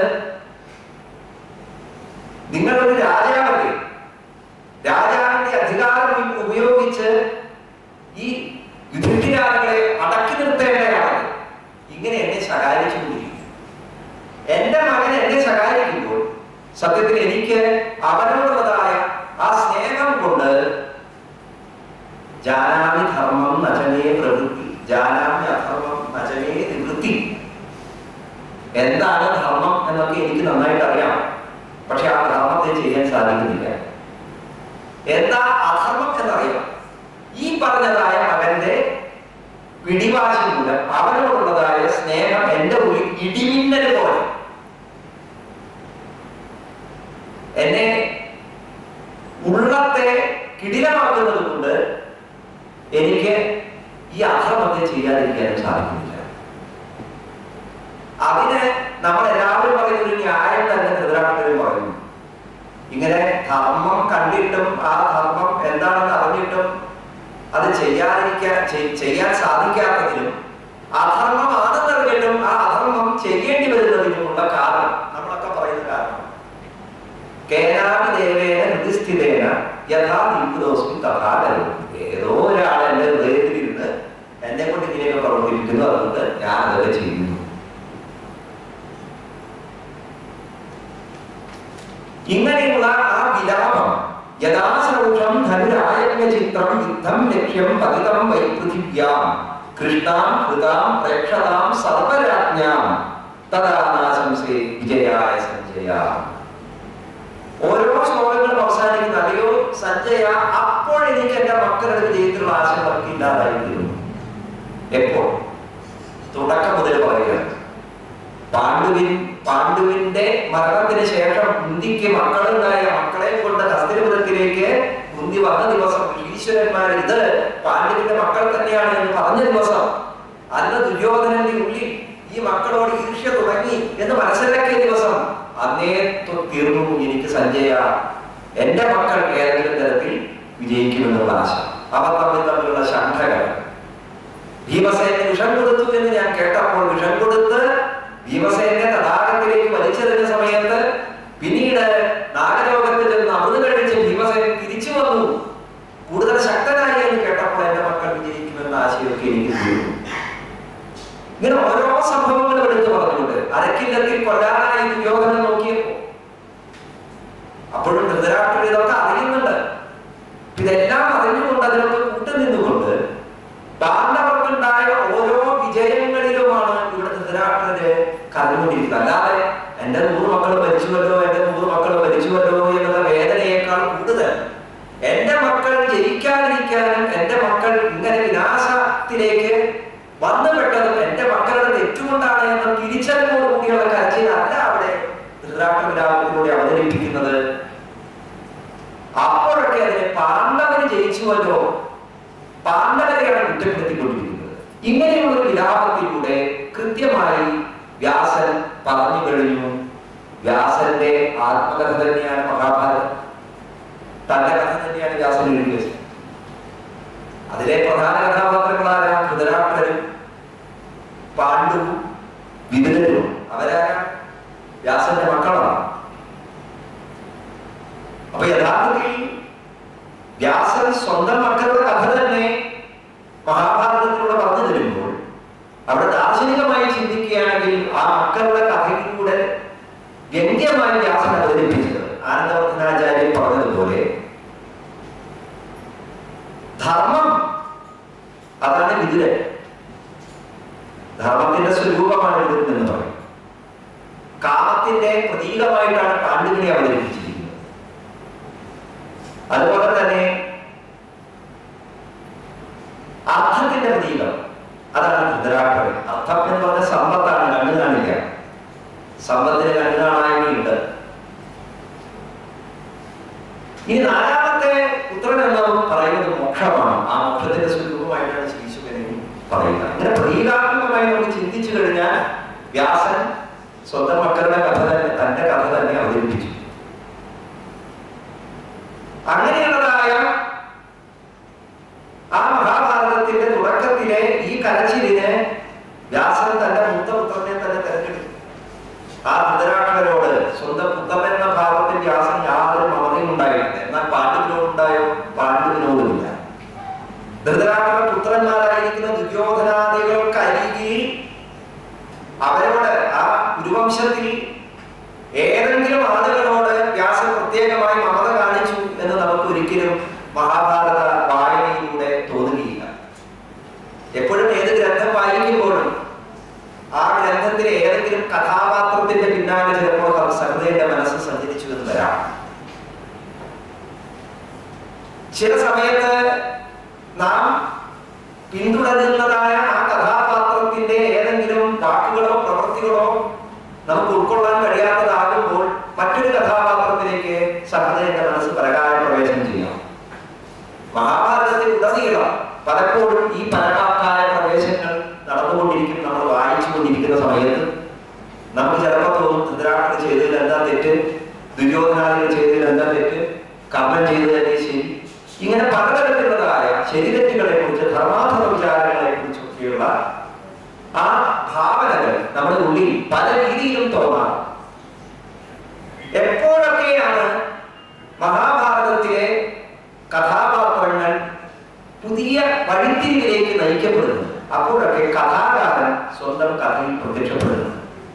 നിങ്ങൾ ഒരു രാജാവല്ലേ രാജാവിന്റെ അധികാരം ഉപയോഗിച്ച് ഈ യുധിഷ്ഠിരാകളെ അടക്കി നിർത്തേണ്ടതാണ് ഇങ്ങനെ എന്നെ ശകാരിച്ചുകൊണ്ടിരിക്കും എന്റെ മകൻ എന്നെ ശകാരിക്കുമ്പോൾ സത്യത്തിൽ എനിക്ക് അവനോടുള്ളതായ ആ സ്നേഹം കൊണ്ട് ജാനാമി ധർമ്മം നചനേ പ്രവൃത്തി ജാനാമി അധർമ്മം നചനേ നിവൃത്തി എന്താണ് ധർമ്മം എന്നൊക്കെ എനിക്ക് നന്നായിട്ട് അറിയാം പക്ഷെ ആ ധർമ്മത്തെ ചെയ്യാൻ സാധിക്കുന്നില്ല എന്താ അധർമ്മം എന്നറിയാം ഈ പറഞ്ഞതായ മകന്റെ പിടിവാശി മൂലം അവനോടുള്ളതായ സ്നേഹം എന്റെ ഉള്ളിൽ ഇടിമിന്നൽ പോലെ എന്നെ ഉള്ളത്തെ കിടിലമാക്കുന്നത് കൊണ്ട് എനിക്ക് ഈ അധർമ്മത്തെ ചെയ്യാതിരിക്കാനും സാധിക്കുന്നില്ല അതിന് നമ്മൾ എല്ലാവരും പറയുന്ന ഒരു ന്യായം തന്നെ ധൃതരാഷ്ട്രരും പറയുന്നു ഇങ്ങനെ ധർമ്മം കണ്ടിട്ടും ആ ധർമ്മം എന്താണെന്ന് അറിഞ്ഞിട്ടും അത് ചെയ്യാതിരിക്കാൻ ചെയ്- ചെയ്യാൻ സാധിക്കാത്തതിനും അധർമ്മമാണെന്ന് അറിഞ്ഞിട്ടും ആ അധർമ്മം ചെയ്യേണ്ടി വരുന്നതിനുമുള്ള കാരണം നമ്മളൊക്കെ പറയുന്ന കാരണം കേനാപി ദേവേന ഹൃദിസ്ഥിതേന യഥാ ദീപുദോസ്മി തഥാ കരുതും ഏതോ ഒരാൾ എന്റെ ഹൃദയത്തിലിരുന്ന് എന്നെ കൊണ്ട് ഇങ്ങനെയൊക്കെ പറഞ്ഞിരിക്കുന്നു അതുകൊണ്ട് ഞാൻ അതൊക്കെ ചെയ്യുന്നു ഇങ്ങനെയുള്ള ആ വിലാപം യഥാസൗഷം ധനുരായജ്ഞ ചിത്രം യുദ്ധം ലക്ഷ്യം പതിതം വൈ പൃഥിവ്യാം കൃഷ്ണാം ഹൃതാം പ്രേക്ഷതാം സർവരാജ്ഞാം തഥാനാശംസേ വിജയായ സഞ്ജയ ഓരോ ശ്ലോകങ്ങളും അവസാനിക്കുന്ന അല്ലയോ സഞ്ജയ അപ്പോൾ എനിക്ക് എന്റെ മക്കളുടെ വിജയത്തിലുള്ള ആശങ്കൾക്ക് ഇല്ലാതായിരുന്നു എപ്പോൾ തുടക്കം മുതൽ പറയുകയാണ് പാണ്ഡുവിൻ പാണ്ഡുവിന്റെ മരണത്തിന് ശേഷം കുന്തിക്ക് മക്കളുണ്ടായ മക്കളെ കൊണ്ട് ഹസ്തിനപുരത്തിലേക്ക് കുന്തി വന്ന ദിവസം ഈശ്വരന്മാർ ഇത് പാണ്ഡുവിന്റെ മക്കൾ തന്നെയാണ് എന്ന് പറഞ്ഞ ദിവസം അന്ന് ദുര്യോധനന്റെ ഉള്ളിൽ ഈ മക്കളോട് ഈർഷ്യ തുടങ്ങി എന്ന് മനസ്സിലാക്കിയ ദിവസം അന്നേ തൊ- തീർന്നു എനിക്ക് സഞ്ജയ എന്റെ മക്കൾ ഏതെങ്കിലും തരത്തിൽ വിജയിക്കുമെന്നുള്ള ആശ അവർ തമ്മിൽ തമ്മിലുള്ള ശണ്ഠകൾ ഭീമസേന വിഷം കൊടുത്തു എന്ന് ഞാൻ കേട്ടപ്പോൾ വിഷം കൊടുത്ത് ഭീമസേനെ തടാകത്തിലേക്ക് വലിച്ചെറിഞ്ഞ സമയത്ത് പിന്നീട് നാഗലോകത്തിൽ നിന്ന് അമൃത് കഴിച്ച് ഭീമസേൻ തിരിച്ചു വന്നു കൂടുതൽ ശക്തനായി എന്ന് കേട്ടപ്പോൾ എന്റെ മക്കൾ വിജയിക്കുമെന്ന ആശയമൊക്കെ എനിക്ക് തീർന്നു ഇങ്ങനെ ഓരോ സംഭവങ്ങളും എടുത്തു പറഞ്ഞുകൊണ്ട് അരക്കില്ലത്തിൽ കൊല്ലാനായി ദുര്യോധനം നോക്കിയപ്പോ അപ്പോഴും ധൃതരാഷ്ട്രർ ഇതൊക്കെ അറിയുന്നുണ്ട് ഇതെല്ലാം അറിഞ്ഞുകൊണ്ട് അതിനൊക്കെ കൂട്ടുനിന്നുകൊണ്ട് പാണ്ഡവർക്കുണ്ടായ ഓരോ വിജയങ്ങളിലുമാണ് ഇവിടെ ധൃതരാഷ്ട്രര് കരഞ്ഞുകൊണ്ടിരിക്കുന്നത് അല്ലാതെ എന്റെ നൂറ് മക്കൾ മരിച്ചുവല്ലോ എന്റെ നൂറ് മക്കൾ മരിച്ചുവല്ലോ എന്നുള്ള വേദനയേക്കാൾ കൂടുതൽ എന്റെ മക്കൾ ജയിക്കാതിരിക്കാനും എന്റെ മക്കൾ ഇങ്ങനെ വിനാശത്തിലേക്ക് വന്നുപെട്ടതും എന്റെ മക്കളുടെ തെറ്റുകൊണ്ടാണ് എന്ന തിരിച്ചറിവോട് കൂടിയുള്ള കരച്ചിലല്ല അവിടെ ധൃതരാഷ്ട്രവിലാപത്തിലൂടെ അവതരിപ്പിക്കുന്നത് അപ്പോഴൊക്കെ അതിനെ പാണ്ഡവന് ജയിച്ചുവല്ലോ പാണ്ഡവരെയാണ് കുറ്റപ്പെടുത്തിക്കൊണ്ടിരിക്കുന്നത് ഇങ്ങനെയുള്ള ഒരു വിലാപത്തിലൂടെ കൃത്യമായി വ്യാസൻ പറഞ്ഞു കഴിഞ്ഞു വ്യാസന്റെ ആത്മകഥ തന്നെയാണ് മഹാഭാരതം തന്റെ കഥ തന്നെയാണ് വ്യാസൻ എഴുതി വെച്ചത് അതിലെ പ്രധാന കഥാപാത്രങ്ങളാരാ ധൃതരാഷ്ട്രരും പാണ്ഡുവും വിതുരരും അവരാരാ വ്യാസന്റെ മക്കളാണ് അപ്പൊ യഥാർത്ഥത്തിൽ വ്യാസൻ സ്വന്തം മക്കളുടെ കഥ തന്നെ മഹാഭാരതത്തിലൂടെ പറഞ്ഞു തരുമ്പോൾ അവിടെ ദാർശനികമായി ചിന്തിക്കുകയാണെങ്കിൽ ആ മക്കളുടെ കഥയിലൂടെ വ്യംഗ്യമായി വ്യാസൻ അവതരിപ്പിച്ചത് ആനന്ദവർദ്ധനാചാര്യൻ പറഞ്ഞതുപോലെ ധർമ്മം അതാണ് വിതുരൻ ധർമ്മത്തിന്റെ സ്വരൂപമാണ് വിതുരൻ എന്ന് പറയും കാമത്തിന്റെ പ്രതീകമായിട്ടാണ് പാണ്ഡുവിനെ അവതരിപ്പിച്ചിരിക്കുന്നത് അതുപോലെ തന്നെ അർത്ഥത്തിന്റെ പ്രതീകം അതാണ് ധൃതരാഷ്ട്രൻ അർത്ഥം എന്ന് പറഞ്ഞ സമ്പത്താണ് കണ്ണു കാണില്ല സമ്പത്തിന് കണ്ണു കാണാനുണ്ട് ഈ നാലാമത്തെ പുത്രൻ എന്ന് പറയുന്നത് മോക്ഷമാണ് ആ മോക്ഷത്തിന്റെ സ്വരൂപമായിട്ടാണ് ശ്രീശുഖനെ പറയുക അങ്ങനെ പ്രതീകാത്മകമായി നമുക്ക് ചിന്തിച്ചു കഴിഞ്ഞാൽ വ്യാസൻ സ്വന്തം മക്കളുടെ കഥ തന്നെ തന്റെ കഥ തന്നെ അവതരിപ്പിച്ചു അങ്ങനെയുള്ളതായ ആ മഹാഭാരതത്തിന്റെ തുടക്കത്തിലെ ഈ കരച്ചിലിന് വ്യാസൻ തന്റെ മൂത്ത പുത്രനെ തന്നെ തെരഞ്ഞെടുത്തു ആ ധൃതരാഷ്ട്രരോട് സ്വന്തം പുത്രൻ എന്ന ഭാവത്തിൽ വ്യാസൻ യാതൊരു മമതയും ഉണ്ടായിട്ടില്ല എന്നാൽ പാണ്ഡുവിനോടുണ്ടായോ പാണ്ഡുവിനോടുമില്ല ധൃതരാഷ്ട്ര പുത്രന്മാരായിരിക്കുന്ന ദുര്യോധനാദികൾക്ക് അരികിൽ അവരോട് ആ ഗുരുവംശത്തിൽ ഏതെങ്കിലും ആളുകളോട് വ്യാസൻ പ്രത്യേകമായി മമത കാണിച്ചു എന്ന് നമുക്ക് ഒരിക്കലും മഹാഭാരത വായനയിലൂടെ തോന്നുകയില്ല എപ്പോഴും ഏത് ഗ്രന്ഥം വായിക്കുമ്പോഴും ആ ഗ്രന്ഥത്തിലെ ഏതെങ്കിലും കഥാപാത്രത്തിന്റെ പിന്നാലെ ചിലപ്പോൾ സഹൃദയുടെ മനസ്സ് സഞ്ചരിച്ചു എന്ന് വരാം ചില സമയത്ത് നാം പിന്തുടരുന്നതായ ആ കഥാപാത്രത്തിന്റെ ഏതെങ്കിലും വാക്കുകളോ പ്രവൃത്തികളോ നമുക്ക് ഉൾക്കൊള്ളാൻ കഴിയാത്തതാകുമ്പോൾ മറ്റൊരു കഥാപാത്രത്തിലേക്ക് സഹൃദയന്റെ മനസ്സ് പരകായ പ്രവേശനം ചെയ്യാം മഹാഭാരതത്തിൽ ഉടനീളം പലപ്പോഴും ഈ പരമാക്കായ പ്രവേശങ്ങൾ നടന്നുകൊണ്ടിരിക്കും നമ്മൾ വായിച്ചു കൊണ്ടിരിക്കുന്ന സമയത്ത് നമുക്ക് ചിലപ്പോൾ തോന്നും ധൃതരാഷ്ട്രം ചെയ്തതിൽ എന്താ തെറ്റ് ദുര്യോധനാദികൾ ചെയ്തതിൽ എന്താ തെറ്റ് കർമ്മം ചെയ്തതല്ലേ ശരി ഇങ്ങനെ പലതരത്തിലുള്ളതായ ശരിതെറ്റുകളെ കുറിച്ച് ധർമാധർമ്മ വിചാരങ്ങളെ കുറിച്ചൊക്കെയുള്ള ആ ഭാവനകൾ നമ്മുടെ ഉള്ളിൽ പല രീതിയിലും തോന്നാം എപ്പോഴൊക്കെയാണ് മഹാഭാരതത്തിലെ കഥാപാത്രങ്ങൾ പുതിയ വഴിത്തിരിവിലേക്ക് നയിക്കപ്പെടുന്നത് അപ്പോഴൊക്കെ കഥാകാരൻ സ്വന്തം കഥയിൽ പ്രത്യക്ഷപ്പെടുന്നു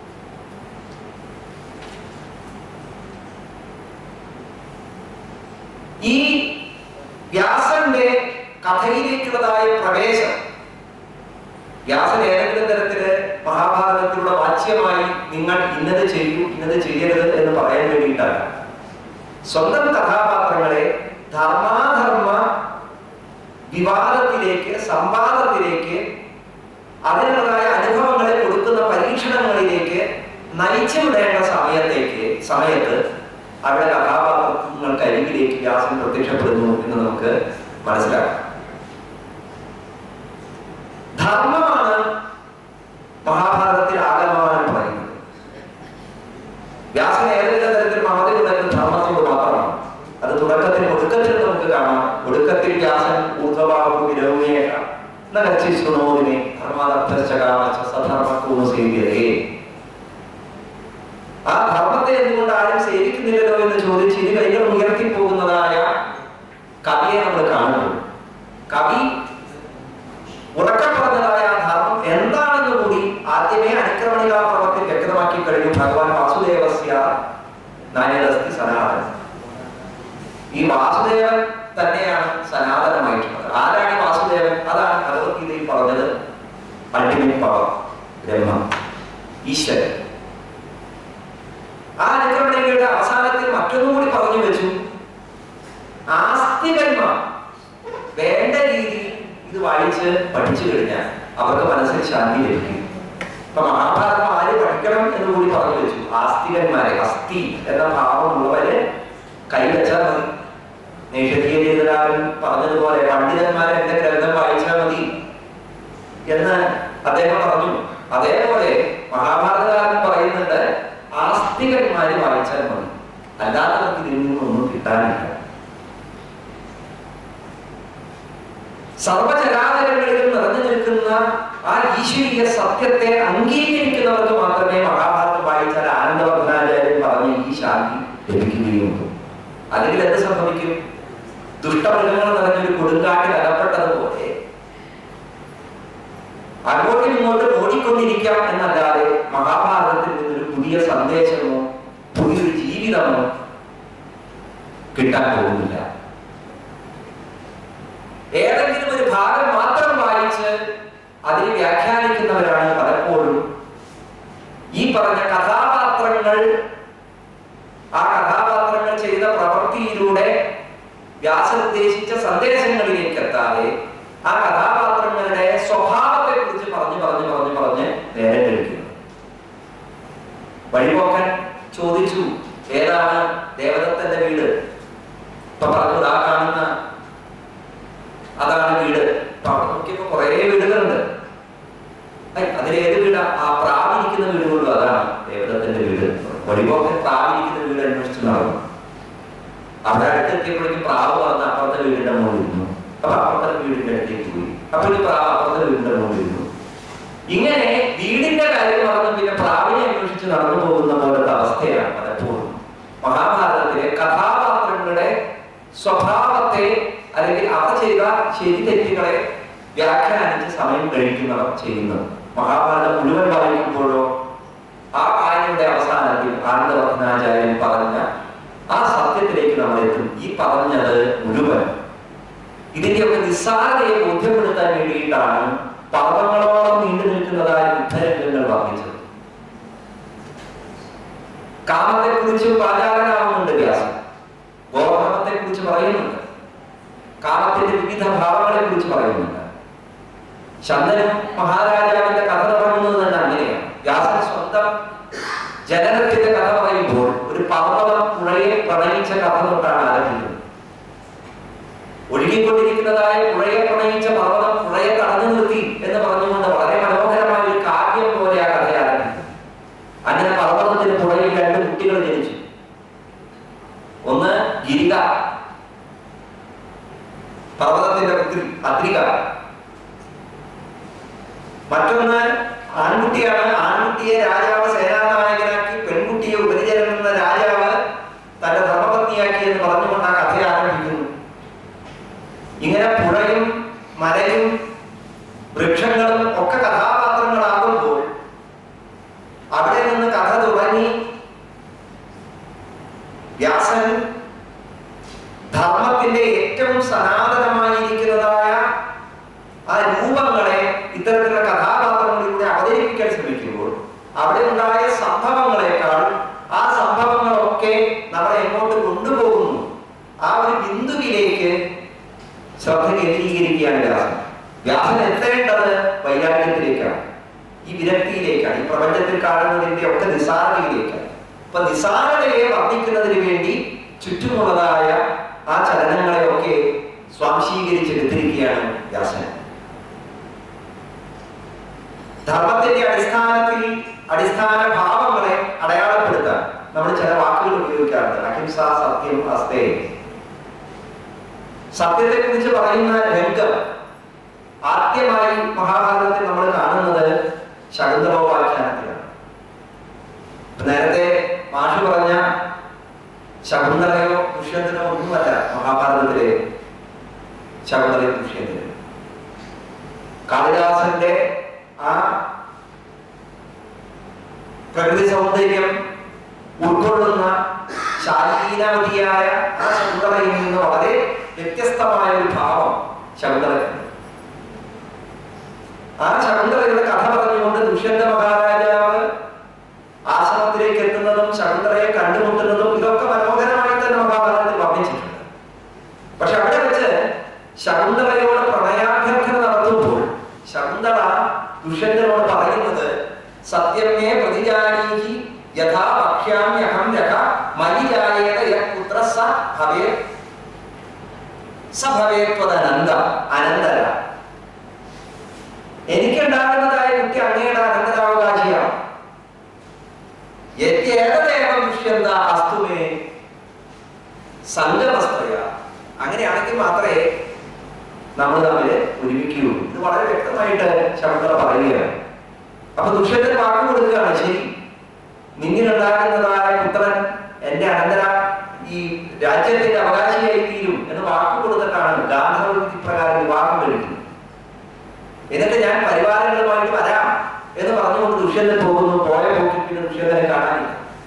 ഈ വ്യാസന്റെ കഥയിലേക്കുള്ളതായ പ്രവേശം വ്യാസൻ ഏതെങ്കിലും തരത്തില് മഹാഭാരതത്തിലുള്ള വാച്യമായി നിങ്ങൾ ഇന്നത് ചെയ്യൂ ഇന്നത് ചെയ്യരുത് എന്ന് പറയാൻ വേണ്ടിയിട്ടല്ല സ്വന്തം കഥാപാത്രങ്ങളെ ധർമാധർമ്മ വിവാദത്തിലേക്ക് സംവാദത്തിലേക്ക് അതിനുള്ളതായ അനുഭവങ്ങളെ കൊടുക്കുന്ന പരീക്ഷണങ്ങളിലേക്ക് നയിച്ചു വിടേണ്ട സമയത്തേക്ക് സമയത്ത് അവിടെ കഥാപാത്രങ്ങൾക്ക് അരികിലേക്ക് വ്യാസൻ പ്രത്യക്ഷപ്പെടുന്നു എന്ന് നമുക്ക് മനസ്സിലാക്കാം ധർമ്മമാണ് മഹാഭാരതത്തിൽ ആഗമനം പറയുന്നത് വ്യാസൻ ഏതെങ്കിലും തരത്തിൽ മമതയുണ്ടെങ്കിൽ ധർമ്മത്തോട് മാത്രമാണ് അത് തുടക്കത്തിൽ ഒടുക്കത്തിൽ നമുക്ക് കാണാം ഒടുക്കത്തിൽ വ്യാസൻ ഊർധ്വഭാവം വിരോമിയേക്ക നഗച്ഛിഷ്ണോദിനെ ധർമാർത്ഥശ്ചകാമച്ച സധർമ്മക്കൂന്ന് സേവിയതേ ആ ധർമ്മത്തെ എന്തുകൊണ്ട് ആരും സേവിക്കുന്നില്ലല്ലോ എന്ന് ചോദിച്ച് ഇരു കൈകൾ ഉയർത്തി പോകുന്നതായ കവിയെ നമ്മൾ കാണുന്നു കവി ഉറക്കം പറഞ്ഞതായ ആ ധർമ്മം എന്താണെന്ന് കൂടി ആദ്യമേ അനുക്രമണികാ പർവത്തിൽ വ്യക്തമാക്കി കഴിഞ്ഞു ഭഗവാൻ വാസുദേവസ്യ നായകസ്തി സനാതൻ ഈ വാസുദേവൻ തന്നെയാണ് സനാതനമായിട്ടുള്ളത് ആരാണ് ഈ വാസുദേവൻ അതാണ് ഭഗവത്ഗീതയിൽ പറഞ്ഞത് അൾട്ടിമേറ്റ് പവർ ബ്രഹ്മം ഈശ്വരൻ ആ അനുക്രമണികയുടെ അവസാനത്തിൽ മറ്റൊന്നും കൂടി പറഞ്ഞു വെച്ചു ആസ്തികന്മാർ വേണ്ട രീതിയിൽ ഇത് വായിച്ച് പഠിച്ചു കഴിഞ്ഞാൽ അവർക്ക് മനസ്സിൽ ശാന്തി ലഭിക്കും ഇപ്പൊ മഹാഭാരതം ആര് പഠിക്കണം എന്ന് കൂടി പറഞ്ഞു വെച്ചു ആസ്തികന്മാരെ അസ്ഥി എന്ന ഭാവമുള്ളവര് കൈവച്ചാൽ മതി നൈഷധീയരാൻ പറഞ്ഞതുപോലെ പണ്ഡിതന്മാരെ എന്റെ ഗ്രന്ഥം വായിച്ചാൽ മതി എന്ന് അദ്ദേഹം പറഞ്ഞു അതേപോലെ മഹാഭാരതകാരൻ പറയുന്നുണ്ട് ആസ്തികന്മാര് വായിച്ചാൽ മതി അല്ലാത്തവർക്ക് ഇതിൽ നിന്നൊന്നും കിട്ടാനില്ല സർവചരാചരങ്ങളിലും നിറഞ്ഞു നിൽക്കുന്ന ആ ഈശ്വരീയ സത്യത്തെ അംഗീകരിക്കുന്നവർക്ക് മാത്രമേ മഹാഭാരതം വായിച്ചാൽ ആനന്ദവർദ്ധനാചാര്യൻ പറഞ്ഞ ഈ ശാന്തി ലഭിക്കുകയുള്ളൂ അല്ലെങ്കിൽ എന്ത് സംഭവിക്കും ദുഷ്ടമൃഗങ്ങൾ നിറഞ്ഞൊരു കൊടുങ്കാട്ടിൽ അകപ്പെട്ടതുപോലെ അങ്ങോട്ടും ഇങ്ങോട്ടും ഓടിക്കൊണ്ടിരിക്കാം എന്നല്ലാതെ മഹാഭാരതത്തിൽ നിന്നൊരു പുതിയ സന്ദേശമോ പുതിയൊരു ജീവിതമോ കിട്ടാൻ പോകുന്നില്ല ഏതെങ്കിലും ഒരു ഭാഗം മാത്രം വായിച്ച് അതിനെ വ്യാഖ്യാനിക്കുന്നവരാണ് പലപ്പോഴും ഈ പറഞ്ഞ കഥാപാത്രങ്ങൾ ആ കഥാപാത്രങ്ങൾ ചെയ്ത പ്രവൃത്തിയിലൂടെ വ്യാസൻ ഉദ്ദേശിച്ച സന്ദേശങ്ങളിലേക്ക് എത്താതെ ആ കഥാപാത്രങ്ങളുടെ സ്വഭാവത്തെ കുറിച്ച് പറഞ്ഞു പറഞ്ഞു പറഞ്ഞു പറഞ്ഞ് നേരെ കഴിക്കുന്നു വഴിപോക്കൻ ചോദിച്ചു ഏതാണ് ദേവദത്തന്റെ വീട് ഇപ്പൊ പറഞ്ഞു ആ കാണുന്ന അതാണ് വീട് അപ്പൊ അവിടെ നോക്കിയപ്പോ കുറെ വീടുകളുണ്ട് ഐ, അതിലേത് വീടാ ആ പ്രാവിരിക്കുന്ന വീടുകളും അതാണ് ദേവദത്തന്റെ വീട് വഴിപോക്കൻ പ്രാവിരിക്കുന്ന വീട് അന്വേഷിച്ച് നടന്നു അവിടെ അടുത്തെത്തിയപ്പോഴേക്കും പ്രാവ് വന്ന് അപ്പുറത്തെ വീടിന്റെ മുകളിൽ ഇരുന്നു അപ്പൊ അപ്പുറത്തെ വീടിന്റെ അടുത്തേക്ക് പോയി അപ്പൊ ഈ പ്രാവ് അപ്പുറത്തെ വീടിന്റെ മുകളിൽ ഇരുന്നു ഇങ്ങനെ വീടിന്റെ കാര്യം മറന്ന് പിന്നെ പ്രാവിനെ അന്വേഷിച്ച് നടന്നു പോകുന്ന പോലത്തെ അവസ്ഥയാണ് പലപ്പോഴും മഹാഭാരതത്തിലെ കഥാപാത്രങ്ങളുടെ സ്വഭാവത്തെ അല്ലെങ്കിൽ അവർ ചെയ്ത ശരി തെറ്റുകളെ വ്യാഖ്യാനിച്ച് സമയം കഴിക്കുന്നവർ ചെയ്യുന്നത് മഹാഭാരതം മുഴുവൻ വായിക്കുമ്പോഴോ ആ വായനയുടെ അവസാനത്തിൽ ആനന്ദവർദ്ധനാചാര്യൻ പറഞ്ഞ ആ സത്യത്തിലേക്ക് നമ്മൾ എത്തും ഈ പറഞ്ഞത് മുഴുവൻ ഇതിന്റെയൊക്കെ നിസ്സാരതയെ ബോധ്യപ്പെടുത്താൻ വേണ്ടിയിട്ടാണ് പർവ്വങ്ങളോളം നീണ്ടു നിൽക്കുന്നതായ യുദ്ധരംഗങ്ങൾ വർദ്ധിച്ചത് കാമത്തെ കുറിച്ച് പാചാരനാവുന്നുണ്ട് വ്യാസം ഗോഹമത്തെ കുറിച്ച് പറയുന്നുണ്ട് കാമത്തിന്റെ വിവിധ ഭാവങ്ങളെ കുറിച്ച് പറയുന്നുണ്ട് ചന്ദനം മഹാരാജാവിന്റെ കഥ തുടങ്ങുന്നത് തന്നെ അങ്ങനെയാണ് വ്യാസൻ സ്വന്തം ജനനത്തിന്റെ കഥ പറയുമ്പോൾ ഒരു പർവ്വതം പുഴയെ പ്രണയിച്ച കഥ തൊട്ടാണ് ആരംഭിക്കുന്നത് ഒഴുകിക്കൊണ്ടിരിക്കുന്നതായ പുഴയെ പ്രണയിച്ച പർവ്വതം പുഴയെ തടഞ്ഞു നിർത്തി എന്ന് പറഞ്ഞുകൊണ്ട് വളരെ മനോഹരമായ ഒരു കാവ്യം പോലെ ആ കഥ ആരംഭിക്കുന്നു അങ്ങനെ പർവ്വതത്തിന് പുഴയിൽ രണ്ട് കുട്ടികൾ ജനിച്ചു ഒന്ന് ഗിരിക പർവ്വതത്തിന്റെ പുത്രി അദ്രിക മറ്റൊന്ന് ആൺകുട്ടിയാണ് ആൺകുട്ടിയെ രാജാവ് സേനാനായകനാക്കി പെൺകുട്ടിയെ ഉപരിചരണം രാജാവ് തന്റെ ധർമ്മപത്നിയാക്കി എന്ന് പറഞ്ഞുകൊണ്ട് ആ കഥ ആരംഭിക്കുന്നു ഇങ്ങനെ പുഴയും മലയും വൃക്ഷങ്ങളും ഒക്കെ കഥാപാത്രങ്ങളാകുമ്പോൾ അവിടെ നിന്ന് കഥ തുടങ്ങി വ്യാസൻ ധർമ്മത്തിന്റെ ഏറ്റവും സനാതനമായിരിക്കുന്നതായ ആ രൂപങ്ങളെ ഇത്തരത്തിലുള്ള കഥാപാത്രങ്ങളിലൂടെ അവതരിപ്പിക്കാൻ ശ്രമിക്കുമ്പോൾ അവിടെ ഉണ്ടായ സംഭവങ്ങളെക്കാൾ ആ സംഭവങ്ങളൊക്കെ നമ്മളെ എങ്ങോട്ട് കൊണ്ടുപോകുന്നു ആ ഒരു ബിന്ദുവിലേക്ക് ശ്രദ്ധ കേന്ദ്രീകരിക്കുകയാണ് വ്യാസൻ വ്യാസൻ എത്തേണ്ടത് വൈരാഗ്യത്തിലേക്കാണ് ഈ വിരക്തിയിലേക്കാണ് ഈ പ്രപഞ്ചത്തിൽ കാണുന്നതിന്റെ ഒക്കെ നിസാരതയിലേക്കാണ് അപ്പൊ നിസാരതയെ വർദ്ധിക്കുന്നതിന് വേണ്ടി ചുറ്റുമുള്ളതായ ആ ചലനങ്ങളെയൊക്കെ സ്വാംശീകരിച്ചെടുത്തിരിക്കുകയാണ് വ്യാസൻ ധർമ്മത്തിന്റെ അടിസ്ഥാനത്തിൽ അടിസ്ഥാന ഭാവങ്ങളെ അടയാളപ്പെടുത്താൻ നമ്മൾ ചില വാക്കുകൾ ഉപയോഗിക്കാറുണ്ട് അഹിംസ സത്യം അസ്തേ സത്യത്തെ കുറിച്ച് പറയുന്ന രംഗം ആദ്യമായി മഹാഭാരതത്തിൽ നമ്മൾ കാണുന്നത് ശകുന്തളോപാഖ്യാനത്തിലാണ് നേരത്തെ മാഷ് പറഞ്ഞ ശകുന്തളയോ ദുഷ്യന്തനോ ഒന്നുമല്ല മഹാഭാരതത്തിലെ ശകുന്തളയും ദുഷ്യന്തനും കാളിദാസന്റെ ആ പ്രകൃതി സൗന്ദര്യം ഉൾക്കൊള്ളുന്ന ശാലീനാവതിയായ ആ ശകുന്തളയിൽ നിന്ന് വളരെ വ്യത്യസ്തമായ ഒരു ഭാവം ശകുന്തളയ്ക്കുണ്ട് ആ ശകുന്തളയുടെ കഥ പറഞ്ഞുകൊണ്ട് ദുഷ്യന്ത മഹാരാജാവ് ആശ്രമത്തിലേക്ക് എത്തുന്നതും ശകുന്തളയെ കണ്ടുമുട്ടുന്നതും ഇതൊക്കെ മനോഹരമായി തന്നെ മഹാഭാരതത്തിൽ വർണ്ണിച്ചിട്ടുണ്ട് പക്ഷെ അവിടെ വെച്ച് ശകുന്തളയോട് പ്രണയാഭ്യർത്ഥന നടത്തുമ്പോൾ ശകുന്തള ദുഷ്യന്തനോട് പറയുന്നത് സത്യമേ പ്രതിജാനീഹി യഥാ വക്ഷ്യാമ്യഹം രഹ മയി ജായേത യഃ പുത്ര സ ഭവേ സ ഭവേത്വദനന്ദ അനന്തര എനിക്കുണ്ടാകുന്നതായ കുട്ടി അങ്ങയുടെ അനന്തരാ ഏതദേവം ദുഷ്യന്ത അസ്തുമേ സംഗമസ്തയ അങ്ങനെയാണെങ്കിൽ മാത്രമേ നമ്മൾ തമ്മിൽ ഒരുമിക്കുകയുള്ളൂ ഇത് വളരെ വ്യക്തമായിട്ട് ശബ്ദ പറയുകയാണ് അപ്പൊ ദുഷ്യന്തൻ വാക്ക് കൊടുക്കുകയാണ് ശരി നിന്നിലുണ്ടാകുന്നതായ പുത്രൻ എന്റെ അനന്തര ഈ രാജ്യത്തിന്റെ അവകാശിയായി തീരും എന്ന് വാക്ക് കൊടുത്തിട്ടാണ് ഗാന്ധർവ വിധി പ്രകാരം വിവാഹം കഴിക്കുന്നത് എന്നിട്ട് ഞാൻ പരിവാരങ്ങളുമായിട്ട് വരാം എന്ന് പറഞ്ഞുകൊണ്ട് ദുഷ്യന്തൻ പോകുന്നു പോയ പോക്കിൽ പിന്നെ ദുഷ്യന്തനെ കാണാനില്ല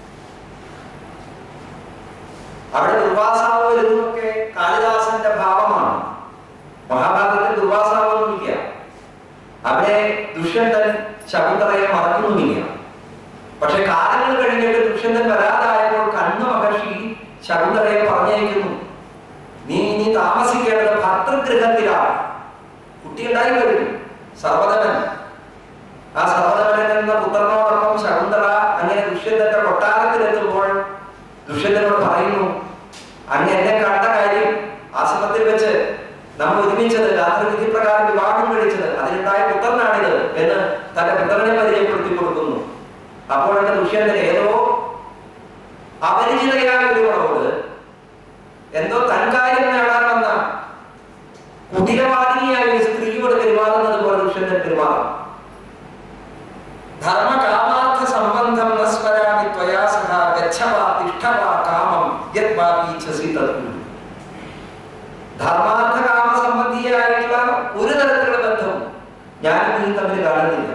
അവിടെ ദുർവാസാവ് വരുന്നതൊക്കെ കാളിദാസന്റെ ഭാവമാണ് മഹാഭാരതത്തിൽ ദുർവാസാവൊന്നുമില്ല അവിടെ ദുഷ്യന്തൻ ശകുന്തളയെ മറക്കുന്നുമില്ല പക്ഷെ കാലങ്ങൾ കഴിഞ്ഞിട്ട് ദുഷ്യന്തൻ വരാതായപ്പോൾ കണ്ണു മഹർഷി ശകുന്തളയെ പറഞ്ഞയക്കുന്നു നീ ഇനി താമസിക്കേണ്ടത് ഭർത്തൃഗൃഹത്തിലാണ് കുട്ടിയുണ്ടായി കഴിഞ്ഞു സർവതമൻ ആ സർവതമൻ എന്ന പുത്രനോടൊപ്പം ശകുന്തള അങ്ങനെ ദുഷ്യന്തന്റെ കൊട്ടാരത്തിലെത്തുമ്പോൾ ദുഷ്യന്തനോട് പറയുന്നു അങ്ങ് എന്നെ കണ്ട കാര്യം ആശ്രമത്തിൽ വെച്ച് നമ്മൾ ഒരുമിച്ചത് ഗാന്ധവിധി പ്രകാരം വിവാഹം കഴിച്ചത് അതിലുണ്ടായ പുത്രനാണിത് എന്ന് തന്റെ പുത്രനെ പരിചയപ്പെടുത്തി കൊടുക്കുന്നു അപ്പോൾ എന്റെ ദുഷ്യന്തൻ ഏതോ അപരിചിതയായ ഒരുവളോട് എന്തോ തൻകാര്യം നേടാൻ വന്ന കുടിലവാദിനിയായ ഒരു സ്ത്രീയോട് പെരുമാറുന്നത് പോലെ ദുഷ്യന്തൻ പെരുമാറും ധർമ്മ കാമാർത്ഥ സംബന്ധം നസ്മരാമി ത്വയാ സഹ ഗച്ഛവാ തിഷ്ഠവാ കാമം യദ്വാ ഈച്ഛസി തദ്കുരു ധർമാർത്ഥ കാമ സംബന്ധിയായിട്ടുള്ള ഒരു തരത്തിലുള്ള ബന്ധവും ഞാനും നീ തമ്മിൽ കാണുന്നില്ല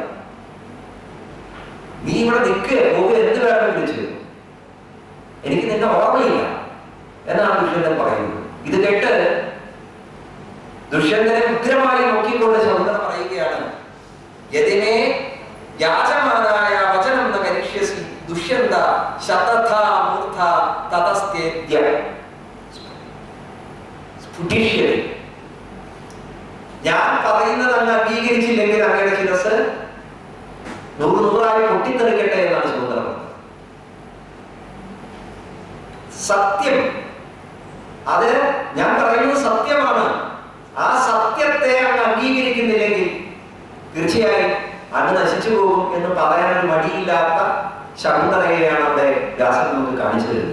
നീ ഇവിടെ നിൽക്ക് പോവുക എന്ത് വേണം വിളിച്ചു എനിക്ക് നിന്നെ ഓർമ്മയില്ല എന്നാണ് ദുഷ്യന്തൻ പറയുന്നത് ഇത് കേട്ട് ദുഷ്യന്തനെ ഉഗ്രമായി നോക്കിക്കൊണ്ട് ശബ്ദം പറയുകയാണ് യതിനെ യാചമാനായ വചനം ന കരിഷ്യസി ദുഷ്യന്ത ശതഥ മൂർധ തതസ്തേദ്യ സ്ഫുടിഷ്യതി ഞാൻ പറയുന്നത് അങ്ങ് അംഗീകരിച്ചില്ലെങ്കിൽ അങ്ങയുടെ ശിരസ് നൂറ് നൂറായി പൊട്ടിത്തെറിക്കട്ടെ എന്നാണ് സുന്ദരം സത്യം അത് ഞാൻ പറയുന്നത് സത്യമാണ് ആ സത്യത്തെ അങ്ങ് അംഗീകരിക്കുന്നില്ലെങ്കിൽ തീർച്ചയായും അങ്ങ് നശിച്ചു പോകും എന്ന് പറയാനൊരു മടിയില്ലാത്ത ശകുന്തളയെയാണ് അവിടെ വ്യാസൻ നമുക്ക് കാണിച്ചു തരുന്നത്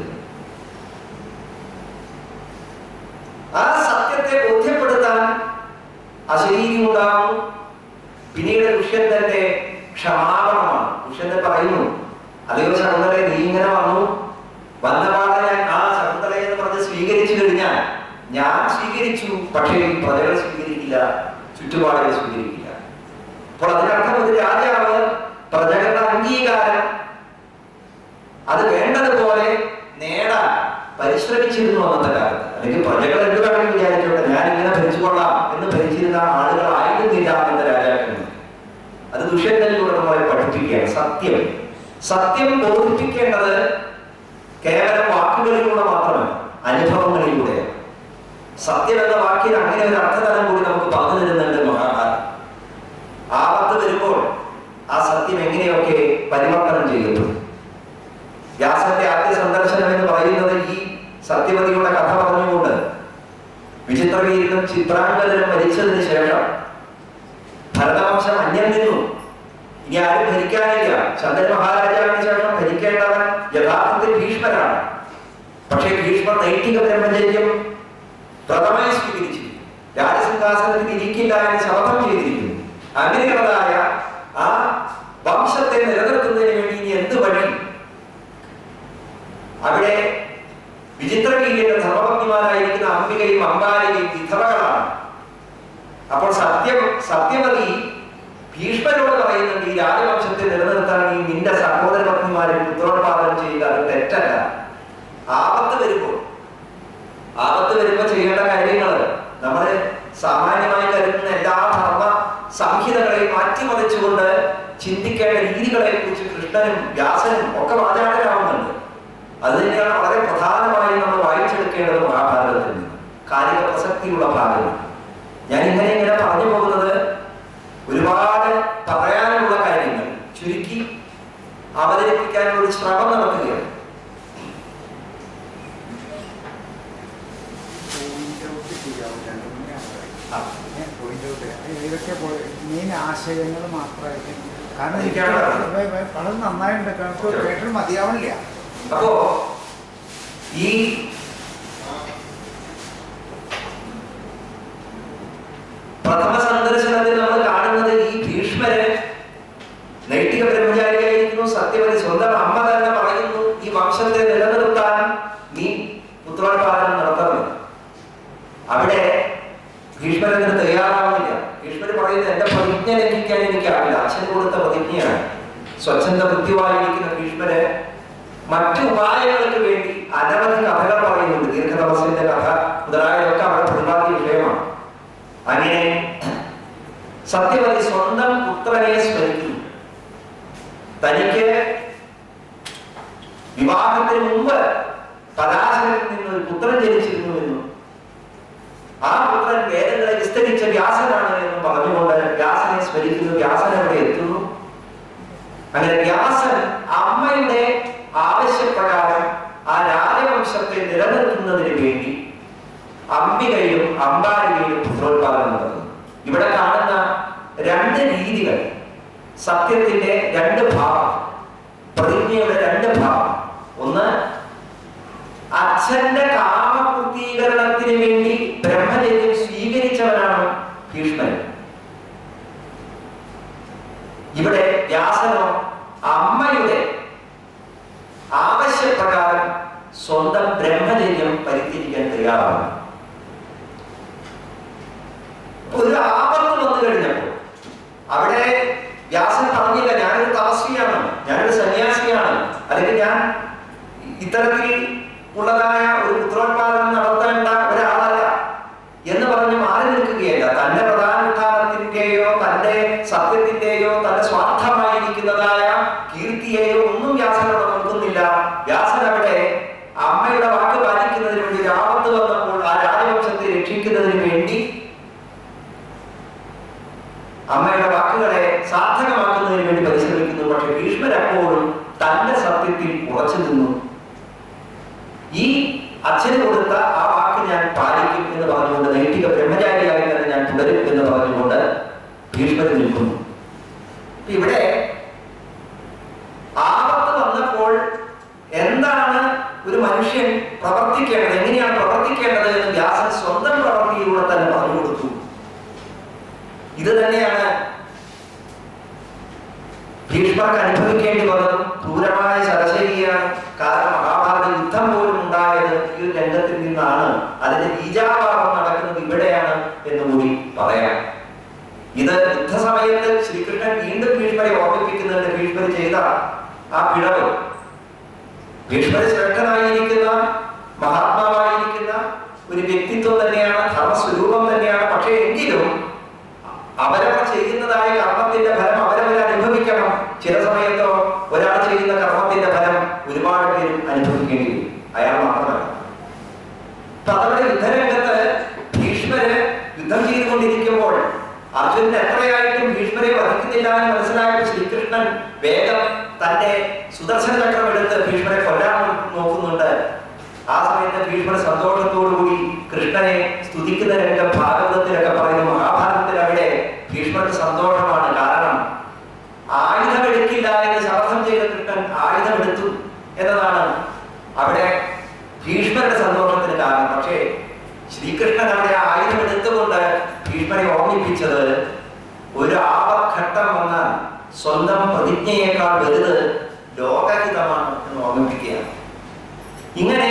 ആ സത്യത്തെ ബോധ്യപ്പെടുത്താൻ അശരീരി ഉണ്ടാകും പിന്നീട് ദുഷ്യന്തന്റെ ക്ഷമാപണമാണ് ദുഷ്യന്തൻ പറയുന്നു അതെയോ ശകുന്തളെ നീ ഇങ്ങനെ വന്നു വന്നപാടെ ഞാൻ ആ ശകുന്തളയെ എന്ന് പറഞ്ഞ് സ്വീകരിച്ചു കഴിഞ്ഞാൽ ഞാൻ സ്വീകരിച്ചു പക്ഷേ ഈ പ്രജകൾ സ്വീകരിക്കില്ല ചുറ്റുപാടുകൾ സ്വീകരിക്കില്ല അപ്പോൾ അതിനർത്ഥം ഒരു രാജാവ് പ്രജകളുടെ അംഗീകാരം അത് വേണ്ടതുപോലെ നേടാൻ പരിശ്രമിച്ചിരുന്നു അന്നത്തെ കാലത്ത് അല്ലെങ്കിൽ പ്രജകൾ എന്ത് വേണമെങ്കിൽ വിചാരിച്ചോട്ടെ ഞാൻ ഇങ്ങനെ ഭരിച്ചുകൊള്ളാം എന്ന് ഭരിച്ചിരുന്ന ആളുകളായിരുന്നില്ല അന്നത്തെ രാജാക്കന്മാർ അത് ദുഷ്യന്തനിലൂടെ നമ്മളെ പഠിപ്പിക്കുകയാണ് സത്യം സത്യം ബോധിപ്പിക്കേണ്ടത് കേവലം വാക്കുകളിലൂടെ മാത്രമല്ല അനുഭവങ്ങളിലൂടെ സത്യം എന്ന വാക്കിന് അങ്ങനെ ഒരു അർത്ഥതലം കൂടി നമുക്ക് പറഞ്ഞു തരുന്നുണ്ട് മഹാഭാരതം ആപത്ത് വരുമ്പോൾ ആ സത്യം എങ്ങനെയൊക്കെ പരിവർത്തനം ചെയ്യപ്പെടും വ്യാസന്റെ ആദ്യ സന്ദർശനം എന്ന് പറയുന്നത് ഈ സത്യവതിയുടെ കഥ പറഞ്ഞുകൊണ്ട് വിചിത്രവീരനും ചിത്രാംഗതനും മരിച്ചതിന് ശേഷം ഭരതവംശം അന്യം നിന്നു ഇനി ആരും ഭരിക്കാനില്ല ചന്ദ്രൻ മഹാരാജാവിന് ശേഷം ഭരിക്കേണ്ടവൻ യഥാർത്ഥത്തിൽ ഭീഷ്മരാണ് പക്ഷേ ഭീഷ്മർ നൈതിക ബ്രഹ്മചര്യം വ്രതമായി സ്വീകരിച്ചിരിക്കുന്നു രാജസിംഹാസനത്തിൽ ഇരിക്കില്ല എന്ന് ശപഥം ചെയ്തിരിക്കുന്നു അങ്ങനെയുള്ളതായ ആ വംശത്തെ നിലനിർത്തുന്നതിന് വേണ്ടി ഇനി എന്ത് വഴി അവിടെ വിചിത്രവീര്യന്റെ ധർമ്മപത്നിമാരായിരിക്കുന്ന അംബികയും അംബാലികയും വിധവകളാണ് അപ്പോൾ സത്യം സത്യമതി ഭീഷ്മരോട് പറയുന്നുണ്ട് ഈ രാജവംശത്തെ നിലനിർത്താൻ ഈ നിന്റെ സഹോദര പത്നിമാരെ പുത്രോത്പാദനം ചെയ്യുക അത് തെറ്റല്ല ആപത്ത് വരുമ്പോൾ ആപത്ത് വരുമ്പോൾ ചെയ്യേണ്ട കാര്യങ്ങൾ നമ്മള് സാമാന്യമായി കരുതുന്ന എല്ലാ ധർമ്മ സംഹിതകളെയും മാറ്റിമറിച്ചുകൊണ്ട് ചിന്തിക്കേണ്ട രീതികളെ കുറിച്ച് കൃഷ്ണനും വ്യാസനും ഒക്കെ വാചാടരാവുന്നുണ്ട് അത് തന്നെയാണ് വളരെ പ്രധാനമായി നമ്മൾ വായിച്ചെടുക്കേണ്ടത് മഹാഭാരതത്തിൽ നിന്ന് കാലിക പ്രസക്തിയുള്ള ഭാഗങ്ങൾ ഞാൻ ഇങ്ങനെ ഇങ്ങനെ പറഞ്ഞു പോകുന്നത് ഒരുപാട് പറയാനുള്ള കാര്യങ്ങൾ ചുരുക്കി അവതരിപ്പിക്കാനുള്ള ഒരു ശ്രമം നടത്തുകയാണ് ആ. ഇതൊക്കെ മെയിൻ ആശയങ്ങൾ മാത്രമായിട്ട് കാരണം എനിക്ക് എനിക്കാണ് പറഞ്ഞത്. വ- വ- വളരെ നന്നായിട്ടുണ്ട് കാരണം ഇപ്പോൾ കേട്ടിട്ട് മതിയാവണില്ല അപ്പോ ഈ പ്രഥമ സന്ദർശനത്തിൽ നമ്മൾ കാണുന്നത് ഈ ഭീഷ്മര് നൈതിക ബ്രഹ്മചാരിയായിരിക്കുന്നു സത്യവതി സ്വന്തം അമ്മ തന്നെ പറയുന്നു ഈ വംശത്തെ നിലനിർത്താൻ നീ പുത്രോത്പാദനം നടത്തണം അവിടെ ഭീഷ്മരത്തിന് തയ്യാറാവുന്നില്ല ഭീഷ്മര് പറയുന്നത് എന്റെ പ്രതിജ്ഞ ലംഘിക്കാൻ എനിക്കാവില്ല അച്ഛൻ കൊടുത്ത പ്രതിജ്ഞയാണ് സ്വച്ഛന്ത ബുദ്ധിവായിരിക്കുന്ന ഭീഷ്മര് മറ്റു ഉപായങ്ങൾക്ക് വേണ്ടി അനവധി കഥകൾ പറയുന്നുണ്ട് ദീർഘതപസ്സിന്റെ കഥ മുതലായതൊക്കെ അവിടെ പ്രതിപാദ്യ വിഷയമാണ് അങ്ങനെ സത്യവതി സ്വന്തം പുത്രനെ സ്മരിക്കുന്നു തനിക്ക് വിവാഹത്തിന് മുമ്പ് പരാശരത്തിൽ നിന്ന് ഒരു പുത്രൻ ജനിച്ചിരുന്നുവെന്നും ആ പുത്രൻ വേദങ്ങളെ വിസ്തരിച്ച വ്യാസനാണ് എന്നും പറഞ്ഞുകൊണ്ട് വ്യാസനെ സ്മരിക്കുന്നു വ്യാസൻ അവിടെ എത്തുന്നു അങ്ങനെ വ്യാസൻ അമ്മയുടെ ആവശ്യപ്രകാരം ആ രാജവംശത്തെ നിലനിർത്തുന്നതിന് വേണ്ടി അംബികയും അമ്പാരികയും പുത്രോത്പാദനം നടത്തുന്നു ഇവിടെ കാണുന്ന രണ്ട് രീതികൾ സത്യത്തിന്റെ രണ്ട് ഭാവം പ്രതിജ്ഞയുടെ രണ്ട് ഭാവം ഒന്ന് അച്ഛന്റെ കാമപൂർത്തീകരണത്തിന് വേണ്ടി ബ്രഹ്മചര്യം സ്വീകരിച്ചവനാണ് ഭീഷ്മൻ ഇവിടെ വ്യാസനോ അമ്മയുടെ ആവശ്യപ്രകാരം സ്വന്തം ബ്രഹ്മചര്യം പരിത്യജിക്കാൻ തയ്യാറാണ് ഒരു ആപത്ത് വന്നു കഴിഞ്ഞപ്പോൾ അവിടെ വ്യാസൻ പറഞ്ഞില്ല ഞാനൊരു തപസ്വിയാണ് ഞാനൊരു സന്യാസിയാണ് അല്ലെങ്കിൽ ഞാൻ ഇത്തരത്തിൽ ഉള്ളതായ ഒരു പുത്രോത്പാദനം നടത്തേണ്ട ഒരാളല്ല എന്ന് പറഞ്ഞ് മാറി നിൽക്കുകയല്ല തന്റെ പ്രധാനുത്ഥാനത്തിന്റെയോ തന്റെ സത്യത്തിന്റെയോ തന്റെ സ്വാർത്ഥമായിരിക്കുന്നതായ കീർത്തിയെയോ ഒന്നും വ്യാസൻ അവിടെ നോക്കുന്നില്ല വ്യാസൻ അവിടെ അമ്മയുടെ വാക്ക് പാലിക്കുന്നതിന് വേണ്ടി ഒരു ആപത്ത് വന്നപ്പോൾ ആ രാജവംശത്തെ രക്ഷിക്കുന്നതിന് വേണ്ടി അമ്മയുടെ വാക്കുകളെ സാർത്ഥകമാക്കുന്നതിന് വേണ്ടി പരിശ്രമിക്കുന്നു പക്ഷെ ഭീഷ്മർ എപ്പോഴും തന്റെ സത്യത്തിൽ ഉറച്ചു നിന്നു ഈ അച്ഛന് കൊടുത്ത ആ വാക്ക് ഞാൻ പാലിക്കും എന്ന് പറഞ്ഞുകൊണ്ട് നൈതിക ബ്രഹ്മചാരിയായി തന്നെ ഞാൻ തുടരും എന്ന് പറഞ്ഞുകൊണ്ട് ഭീഷ്മർ നിൽക്കുന്നു ഇവിടെ ആപത്ത് വന്നപ്പോൾ എന്താണ് ഒരു മനുഷ്യൻ പ്രവർത്തിക്കേണ്ടത് എങ്ങനെയാണ് പ്രവർത്തിക്കേണ്ടത് എന്ന് വ്യാസൻ സ്വന്തം പ്രവൃത്തിയിലൂടെ തന്നെ പറഞ്ഞു കൊടുത്തു ഇത് തന്നെയാണ് ഭീഷ്മർക്ക് അനുഭവിക്കേണ്ടി വന്നതും ക്രൂരമായ ശരശരിയാണ് കാരണം മഹാഭാരത യുദ്ധം പോലും ഉണ്ടായത് ഈ ഒരു രംഗത്തിൽ നിന്നാണ് അതിന്റെ ബീജാഭാവം നടക്കുന്നത് ഇവിടെയാണ് എന്ന് കൂടി പറയാം ഇത് യുദ്ധസമയത്ത് ശ്രീകൃഷ്ണൻ വീണ്ടും ഭീഷ്മരെ ഓർമ്മിപ്പിക്കുന്നുണ്ട് ഭീഷ്മർ ചെയ്ത ആ പിഴവ് ഭീഷ്മർ ശ്രേഷ്ഠനായിരിക്കുന്ന മഹാത്മാവായിരിക്കുന്ന ഒരു വ്യക്തിത്വം തന്നെയാണ് ധർമ്മസ്വരൂപം തന്നെയാണ് പക്ഷേ എങ്കിലും അവരവർ ചെയ്യുന്നതായ കർമ്മത്തിന്റെ ഫലം അവരവർ അനുഭവിക്കണം ചില സമയത്തോ ഒരാൾ ചെയ്യുന്ന കർമ്മത്തിന്റെ ഫലം ഒരുപാട് പേരും അനുഭവിക്കേണ്ടി വരും അയാൾ മാത്രമല്ല അപ്പൊ അതവിടെ യുദ്ധരംഗത്ത് ഭീഷ്മര് യുദ്ധം ചെയ്തുകൊണ്ടിരിക്കുമ്പോൾ അർജുനൻ എത്രയായിട്ടും ഭീഷ്മരെ വധിക്കുന്നില്ല എന്ന് മനസ്സിലായപ്പോൾ ശ്രീകൃഷ്ണൻ വേഗം തന്റെ സുദർശന ചക്രം എടുത്ത് ഭീഷ്മരെ കൊല്ലാൻ നോക്കുന്നുണ്ട് ആ സമയത്ത് ഭീഷ്മർ സന്തോഷത്തോടുകൂടി കൃഷ്ണനെ സ്തുതിക്കുന്ന രംഗം ഭാഗവതത്തിലൊക്കെ പറയുന്നു മഹാഭാരതത്തിൽ അവിടെ ഭീഷ്മർക്ക് സന്തോഷമാണ് കാരണം ആയുധമെടുക്കില്ല എന്ന് ശപഥം ചെയ്ത കൃഷ്ണൻ ആയുധമെടുത്തു എന്നതാണ് അവിടെ ഭീഷ്മരുടെ സന്തോഷത്തിന് കാരണം പക്ഷേ ശ്രീകൃഷ്ണൻ അവിടെ ആ ആയുധം എടുത്തുകൊണ്ട് ഭീഷ്മരെ ഓർമ്മിപ്പിച്ചത് ഒരു ആപഘട്ടം വന്നാൽ സ്വന്തം പ്രതിജ്ഞയേക്കാൾ വലുത് ലോകഹിതമാണ് എന്ന് ഓർമ്മിപ്പിക്കുകയാണ് ഇങ്ങനെ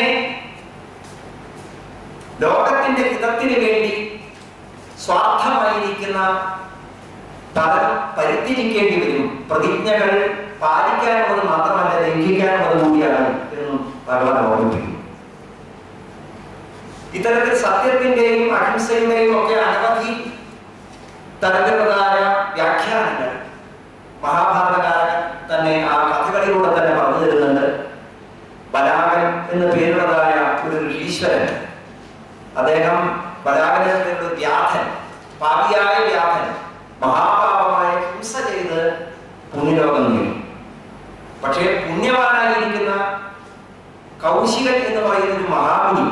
ലോകത്തിന്റെ ഹിതത്തിന് വേണ്ടി സ്വാർത്ഥമായിരിക്കുന്ന പലരും പരിത്യജിക്കേണ്ടി വരും പ്രതിജ്ഞകൾ പാലിക്കാനുള്ളത് മാത്രമല്ല ലംഘിക്കാനുള്ളത് കൂടിയാണ് എന്നും ഭഗവാൻ ഓർമ്മിപ്പിക്കുന്നു ഇത്തരത്തിൽ സത്യത്തിന്റെയും അഹിംസയുടെയും ഒക്കെ അനവധി തരത്തിലുള്ളതായ വ്യാഖ്യാനങ്ങൾ മഹാഭാരതകാരൻ തന്നെ ആ കഥകളിലൂടെ തന്നെ പറഞ്ഞു തരുന്നുണ്ട് ബലാകൻ എന്ന് പേരുള്ളതായ ഒരു ഋഷീശ്വരൻ അദ്ദേഹം ബലാകനത്തിന്റെ ഒരു വ്യാധൻ പാപിയായ വ്യാധൻ മഹാപാപമായ ഹിംസ ചെയ്ത് പുണ്യലോകം നേടി പക്ഷേ പുണ്യവാനായിരിക്കുന്ന കൗശികൻ എന്ന് പറയുന്ന ഒരു മഹാമുനി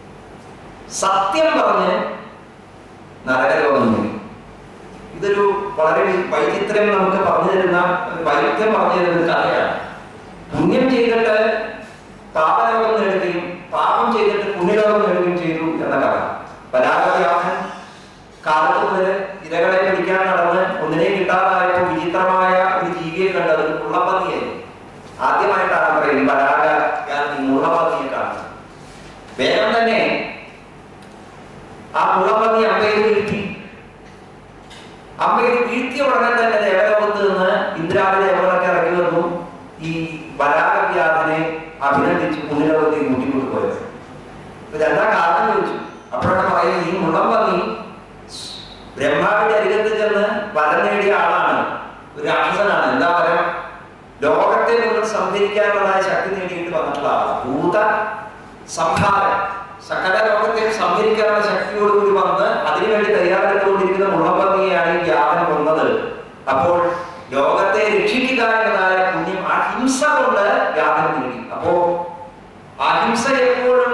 സത്യം പറഞ്ഞ് നരകലോകം നേടി ഇതൊരു വളരെ വൈചിത്രം നമുക്ക് പറഞ്ഞു തരുന്ന വൈദ്യം പറഞ്ഞു തരുന്ന ഒരു കഥയാണ് പുണ്യം ചെയ്തിട്ട് പാപലോകം നേടുകയും പാപം ചെയ്തിട്ട് പുണ്യലോകം നേടുകയും ചെയ്തു എന്ന കഥ പരാഗവ്യാസൻ കാലത്ത് മുതൽ ഇരകളെ പിടിക്കാൻ നടന്ന് ഒന്നിനെ കിട്ടാതായപ്പോൾ വിചിത്രമായ ഒരു ജീവിയെ കണ്ടത് മുള്ളപ്പന്നിയായി ആദ്യമായിട്ടാണ് പറയുന്നത് പരാഗ മുള്ളപ്പന്നിയെ കാണുന്നത് വേഗം തന്നെ ആ മുള്ളപ്പന്നി അമ്പയിൽ വീഴ്ത്തി അമ്പയിൽ വീഴ്ത്തിയ ഉടനെ തന്നെ ദേവലോകത്ത് നിന്ന് ഇന്ദ്രാവി ദേവകളൊക്കെ ഇറങ്ങി വന്നു ഈ വരാഹവ്യാധനെ അഭിനന്ദിച്ച് പുണ്യലോകത്തേക്ക് കൂട്ടിക്കൊണ്ടു പോയത് ഇതെന്താ കാരണം ചോദിച്ചു അപ്പോഴാണ് പറയുന്നത് ഈ മുള്ളംപന്നി ബ്രഹ്മാവിന്റെ അരികത്ത് ചെന്ന് വരം നേടിയ ആളാണ് ഒരു രാക്ഷസനാണ് എന്താ വരം ലോകത്തെ മുഴുവൻ സംഹരിക്കാനുള്ളതായ ശക്തി നേടിയിട്ട് വന്നിട്ടുള്ള ആളാണ് ഭൂത സംഹാരം സകല ലോകത്തെയും സംഹരിക്കാനുള്ള ശക്തിയോടുകൂടി വന്ന് അതിനുവേണ്ടി തയ്യാറെടുത്തുകൊണ്ടിരിക്കുന്ന മുള്ളപ്പന്നിയെയാണ് ഈ വ്യാപനം കൊന്നത് അപ്പോൾ ലോകത്തെ രക്ഷിക്കുക എന്നതായ പുണ്യം അഹിംസ കൊണ്ട് വ്യാപനം നേടി അപ്പോ അഹിംസ എപ്പോഴും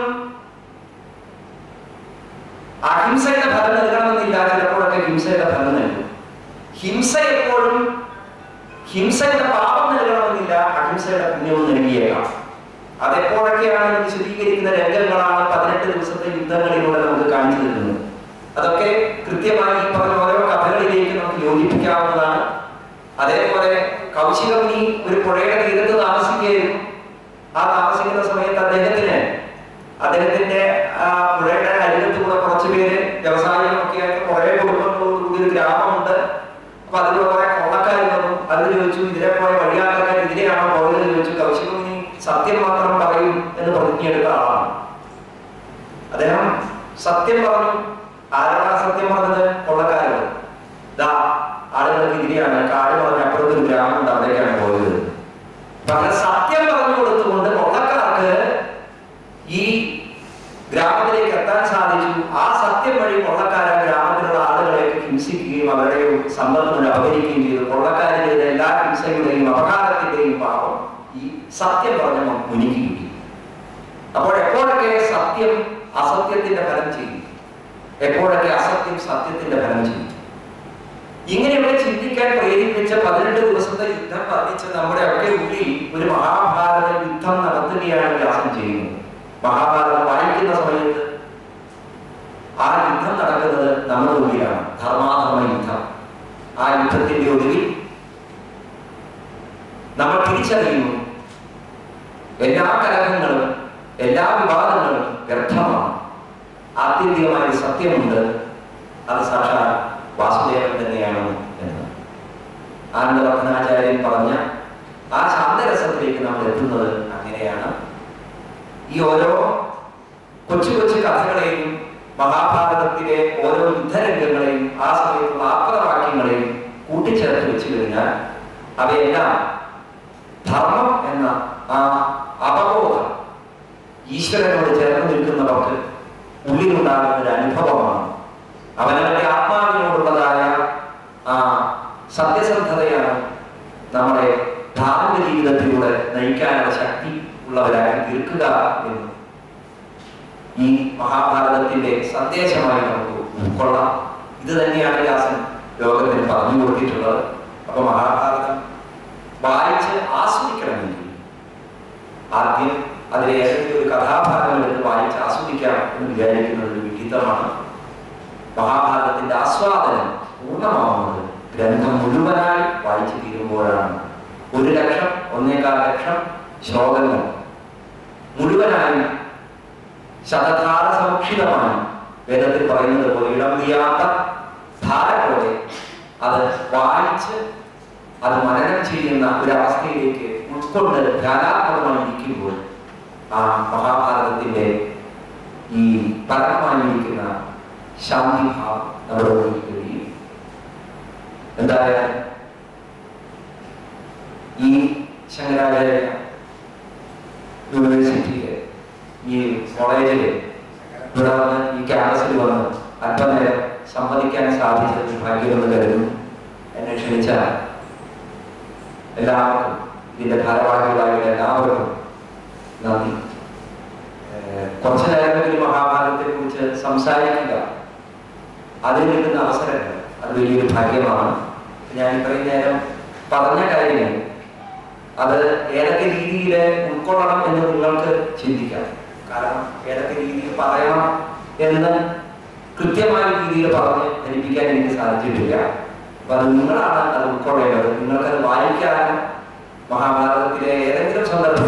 അഹിംസയുടെ ഫലം നൽകണമെന്നില്ല ചിലപ്പോഴൊക്കെ ഹിംസയുടെ ഫലം നൽകും ഹിംസ എപ്പോഴും ഹിംസയുടെ പാപം നൽകണമെന്നില്ല അഹിംസയുടെ പുണ്യവും നൽകിയേക്കാം അതെപ്പോഴൊക്കെയാണ് വിശദീകരിക്കുന്ന രംഗങ്ങളാണ് പതിനെട്ട് ദിവസത്തെ യുദ്ധങ്ങളിലൂടെ നമുക്ക് കാണിച്ചു തരുന്നത് അതൊക്കെ കൃത്യമായി ഈ പറഞ്ഞ ഓരോ കഥകളിലേക്ക് നമുക്ക് യോജിപ്പിക്കാവുന്നതാണ് അതേപോലെ കൗശികമുനി ഒരു പുഴയുടെ തീരത്ത് താമസിക്കുകയായിരുന്നു ആ താമസിക്കുന്ന സമയത്ത് അദ്ദേഹത്തിന് അദ്ദേഹത്തിന്റെ ആ പുഴയുടെ അരികത്തുകൂടെ കുറച്ച് പേര് വ്യവസായികളൊക്കെ ആയിട്ട് കുറെ കുടുംബങ്ങളോടുകൂടി ഒരു ഗ്രാമമുണ്ട് അപ്പൊ അതിൽ കുറെ കൊള്ളക്കാർ വന്നു അതിൽ ചോദിച്ചു ഇതിലെ പോയ വഴിയാട്ടക്കാർ ഇതിലെയാണോ പോയത് ചോദിച്ചു കൗശികമുനി സത്യം മാത്രം പറയും എന്ന് പ്രതിജ്ഞയെടുത്ത ആളാണ് അദ്ദേഹം സത്യം പറഞ്ഞു ആരാണ് സത്യം പറഞ്ഞത് കൊള്ളക്കാരോ ദാ ആളുകൾക്ക് ഇതിലെയാണ് കാട് പറഞ്ഞ അപ്പുറത്ത് ഒരു ഗ്രാമം ഉണ്ട് അവിടേക്കാണ് പോയത് അപ്പൊ അങ്ങനെ സത്യം പറഞ്ഞു കൊടുത്തുകൊണ്ട് കൊള്ളക്കാർക്ക് ഈ ഗ്രാമത്തിലേക്ക് എത്താൻ സാധിച്ചു ആ സത്യം വഴി കൊള്ളക്കാര ഗ്രാമത്തിലുള്ള ആളുകളെയൊക്കെ ഹിംസിക്കുകയും അവരുടെ സമ്പത്ത് അപകരിക്കുകയും ചെയ്തു കൊള്ളക്കാരുടെ എല്ലാ ഹിംസയുടെയും അപകാരത്തിന്റെയും പാപം ഈ സത്യം പറഞ്ഞ മുനിക്ക് കിട്ടി അപ്പോൾ എപ്പോഴൊക്കെ സത്യം അസത്യത്തിന്റെ ഫലം ചെയ്യും എപ്പോഴൊക്കെ അസത്യം സത്യത്തിന്റെ ഫലം ചെയ്യും ഇങ്ങനെയൊക്കെ ചിന്തിക്കാൻ പ്രേരിപ്പിച്ച പതിനെട്ട് ദിവസത്തെ യുദ്ധം വർദ്ധിച്ച നമ്മുടെ ഒക്കെ ഉള്ളിൽ ഒരു മഹാഭാരത യുദ്ധം നടത്തുകയാണ് വ്യാസം ചെയ്യുന്നത് മഹാഭാരതം വായിക്കുന്ന സമയത്ത് ആ യുദ്ധം നടക്കുന്നത് നമ്മുടെ ഉള്ളിലാണ് ധർമാധർമ്മ യുദ്ധം ആ യുദ്ധത്തിന്റെ ഒടുവിൽ നമ്മൾ തിരിച്ചറിയുന്നു എല്ലാ കലഹങ്ങളും എല്ലാ വിവാദങ്ങളും വ്യർത്ഥമാണ് ആത്യന്തികമായ ഒരു സത്യമുണ്ട് അത് സാക്ഷാൽ വാസുദേവൻ തന്നെയാണ് എന്ന് ആനന്ദവർദ്ധനാചാര്യൻ പറഞ്ഞ ആ ശാന്തരസത്തിലേക്ക് നമ്മൾ എത്തുന്നത് അങ്ങനെയാണ് ഈ ഓരോ കൊച്ചു കൊച്ചു കഥകളെയും മഹാഭാരതത്തിലെ ഓരോ യുദ്ധരംഗങ്ങളെയും ആ സമയത്തുള്ള ആപ്തവാക്യങ്ങളെയും കൂട്ടിച്ചേർത്ത് വെച്ചു കഴിഞ്ഞാൽ അവയെല്ലാം ധർമ്മം എന്ന ആ അവബോധം ഈശ്വരനോട് ചേർന്ന് നിൽക്കുന്നവർക്ക് ഉള്ളിലുണ്ടാകുന്ന ഒരു അനുഭവമാണ് അവനവന്റെ ആത്മാവിനോടുള്ളതായ ആ സത്യസന്ധതയാണ് നമ്മളെ ധാർമ്മിക ജീവിതത്തിലൂടെ നയിക്കാനുള്ള ശക്തി ഉള്ളവരാക്കി തീർക്കുക എന്ന് ഈ മഹാഭാരതത്തിന്റെ സന്ദേശമായി നമുക്ക് ഉൾക്കൊള്ളാം ഇത് തന്നെയാണ് വ്യാസൻ ലോകത്തിന് പറഞ്ഞു കൊടുത്തിട്ടുള്ളത് അപ്പൊ മഹാഭാരതം വായിച്ച് ആസ്വദിക്കണമെങ്കിൽ ആദ്യം അതിലെ ഏതെങ്കിലും ഒരു കഥാഭാഗങ്ങൾ എടുത്ത് വായിച്ച് ആസ്വദിക്കാം എന്ന് വിചാരിക്കുന്നത് ഒരു വിഹിതമാണ് മഹാഭാരതത്തിന്റെ ആസ്വാദനം പൂർണ്ണമാവുന്നത് ഗ്രന്ഥം മുഴുവനായി വായിച്ചു തീരുമ്പോഴാണ് ഒരു ലക്ഷം ഒന്നേകാൽ ലക്ഷം ശ്ലോകങ്ങൾ മുഴുവനായി ശതധാര സംക്ഷിതമായി വേദത്തിൽ പറയുന്നത് പോലെ ഇടം ചെയ്യാത്ത ധാര പോലെ അത് വായിച്ച് അത് മനനം ചെയ്യുന്ന ഒരു അവസ്ഥയിലേക്ക് ഉൾക്കൊണ്ട് ധ്യാനാത്മകമായി ഇരിക്കുമ്പോൾ ആ മഹാഭാരതത്തിന്റെ ഈ പരമമായിരിക്കുന്ന ശാന്തിഭാവം നമ്മുടെ ഉള്ളിൽ കഴിയും എന്തായാലും ഈ ശങ്കരാചാര്യ യൂണിവേഴ്സിറ്റിയിലെ ഈ കോളേജില് ഇവിടെ വന്ന് ഈ ക്യാമ്പസിൽ വന്ന് അല്പനേരം സംവദിക്കാൻ സാധിച്ചതിൽ ഭാഗ്യമെന്ന് കരുതുന്നു എന്നെ ക്ഷണിച്ച എല്ലാവർക്കും ഇതിന്റെ ഭാരവാഹികളായ എല്ലാവർക്കും നന്ദി ഏഹ് കുറച്ചു നേരമെങ്കിലും മഹാഭാരതത്തെ കുറിച്ച് സംസാരിക്കുക അതിന് കിട്ടുന്ന അവസരങ്ങൾ അത് വലിയൊരു ഭാഗ്യമാണ് ഞാൻ ഇത്രയും നേരം പറഞ്ഞ കാര്യങ്ങൾ അത് ഏതൊക്കെ രീതിയിൽ ഉൾക്കൊള്ളണം എന്ന് നിങ്ങൾക്ക് ചിന്തിക്കാം കാരണം ഏതൊക്കെ രീതിയിൽ പറയണം എന്ന് കൃത്യമായ രീതിയിൽ പറഞ്ഞ് ധരിപ്പിക്കാൻ എനിക്ക് സാധിച്ചിട്ടില്ല അപ്പൊ അത് നിങ്ങളാണ് അത് ഉൾക്കൊള്ളേണ്ടത് നിങ്ങൾക്കത് വായിക്കാനും മഹാഭാരതത്തിലെ ഏതെങ്കിലും സന്ദർഭത്തിൽ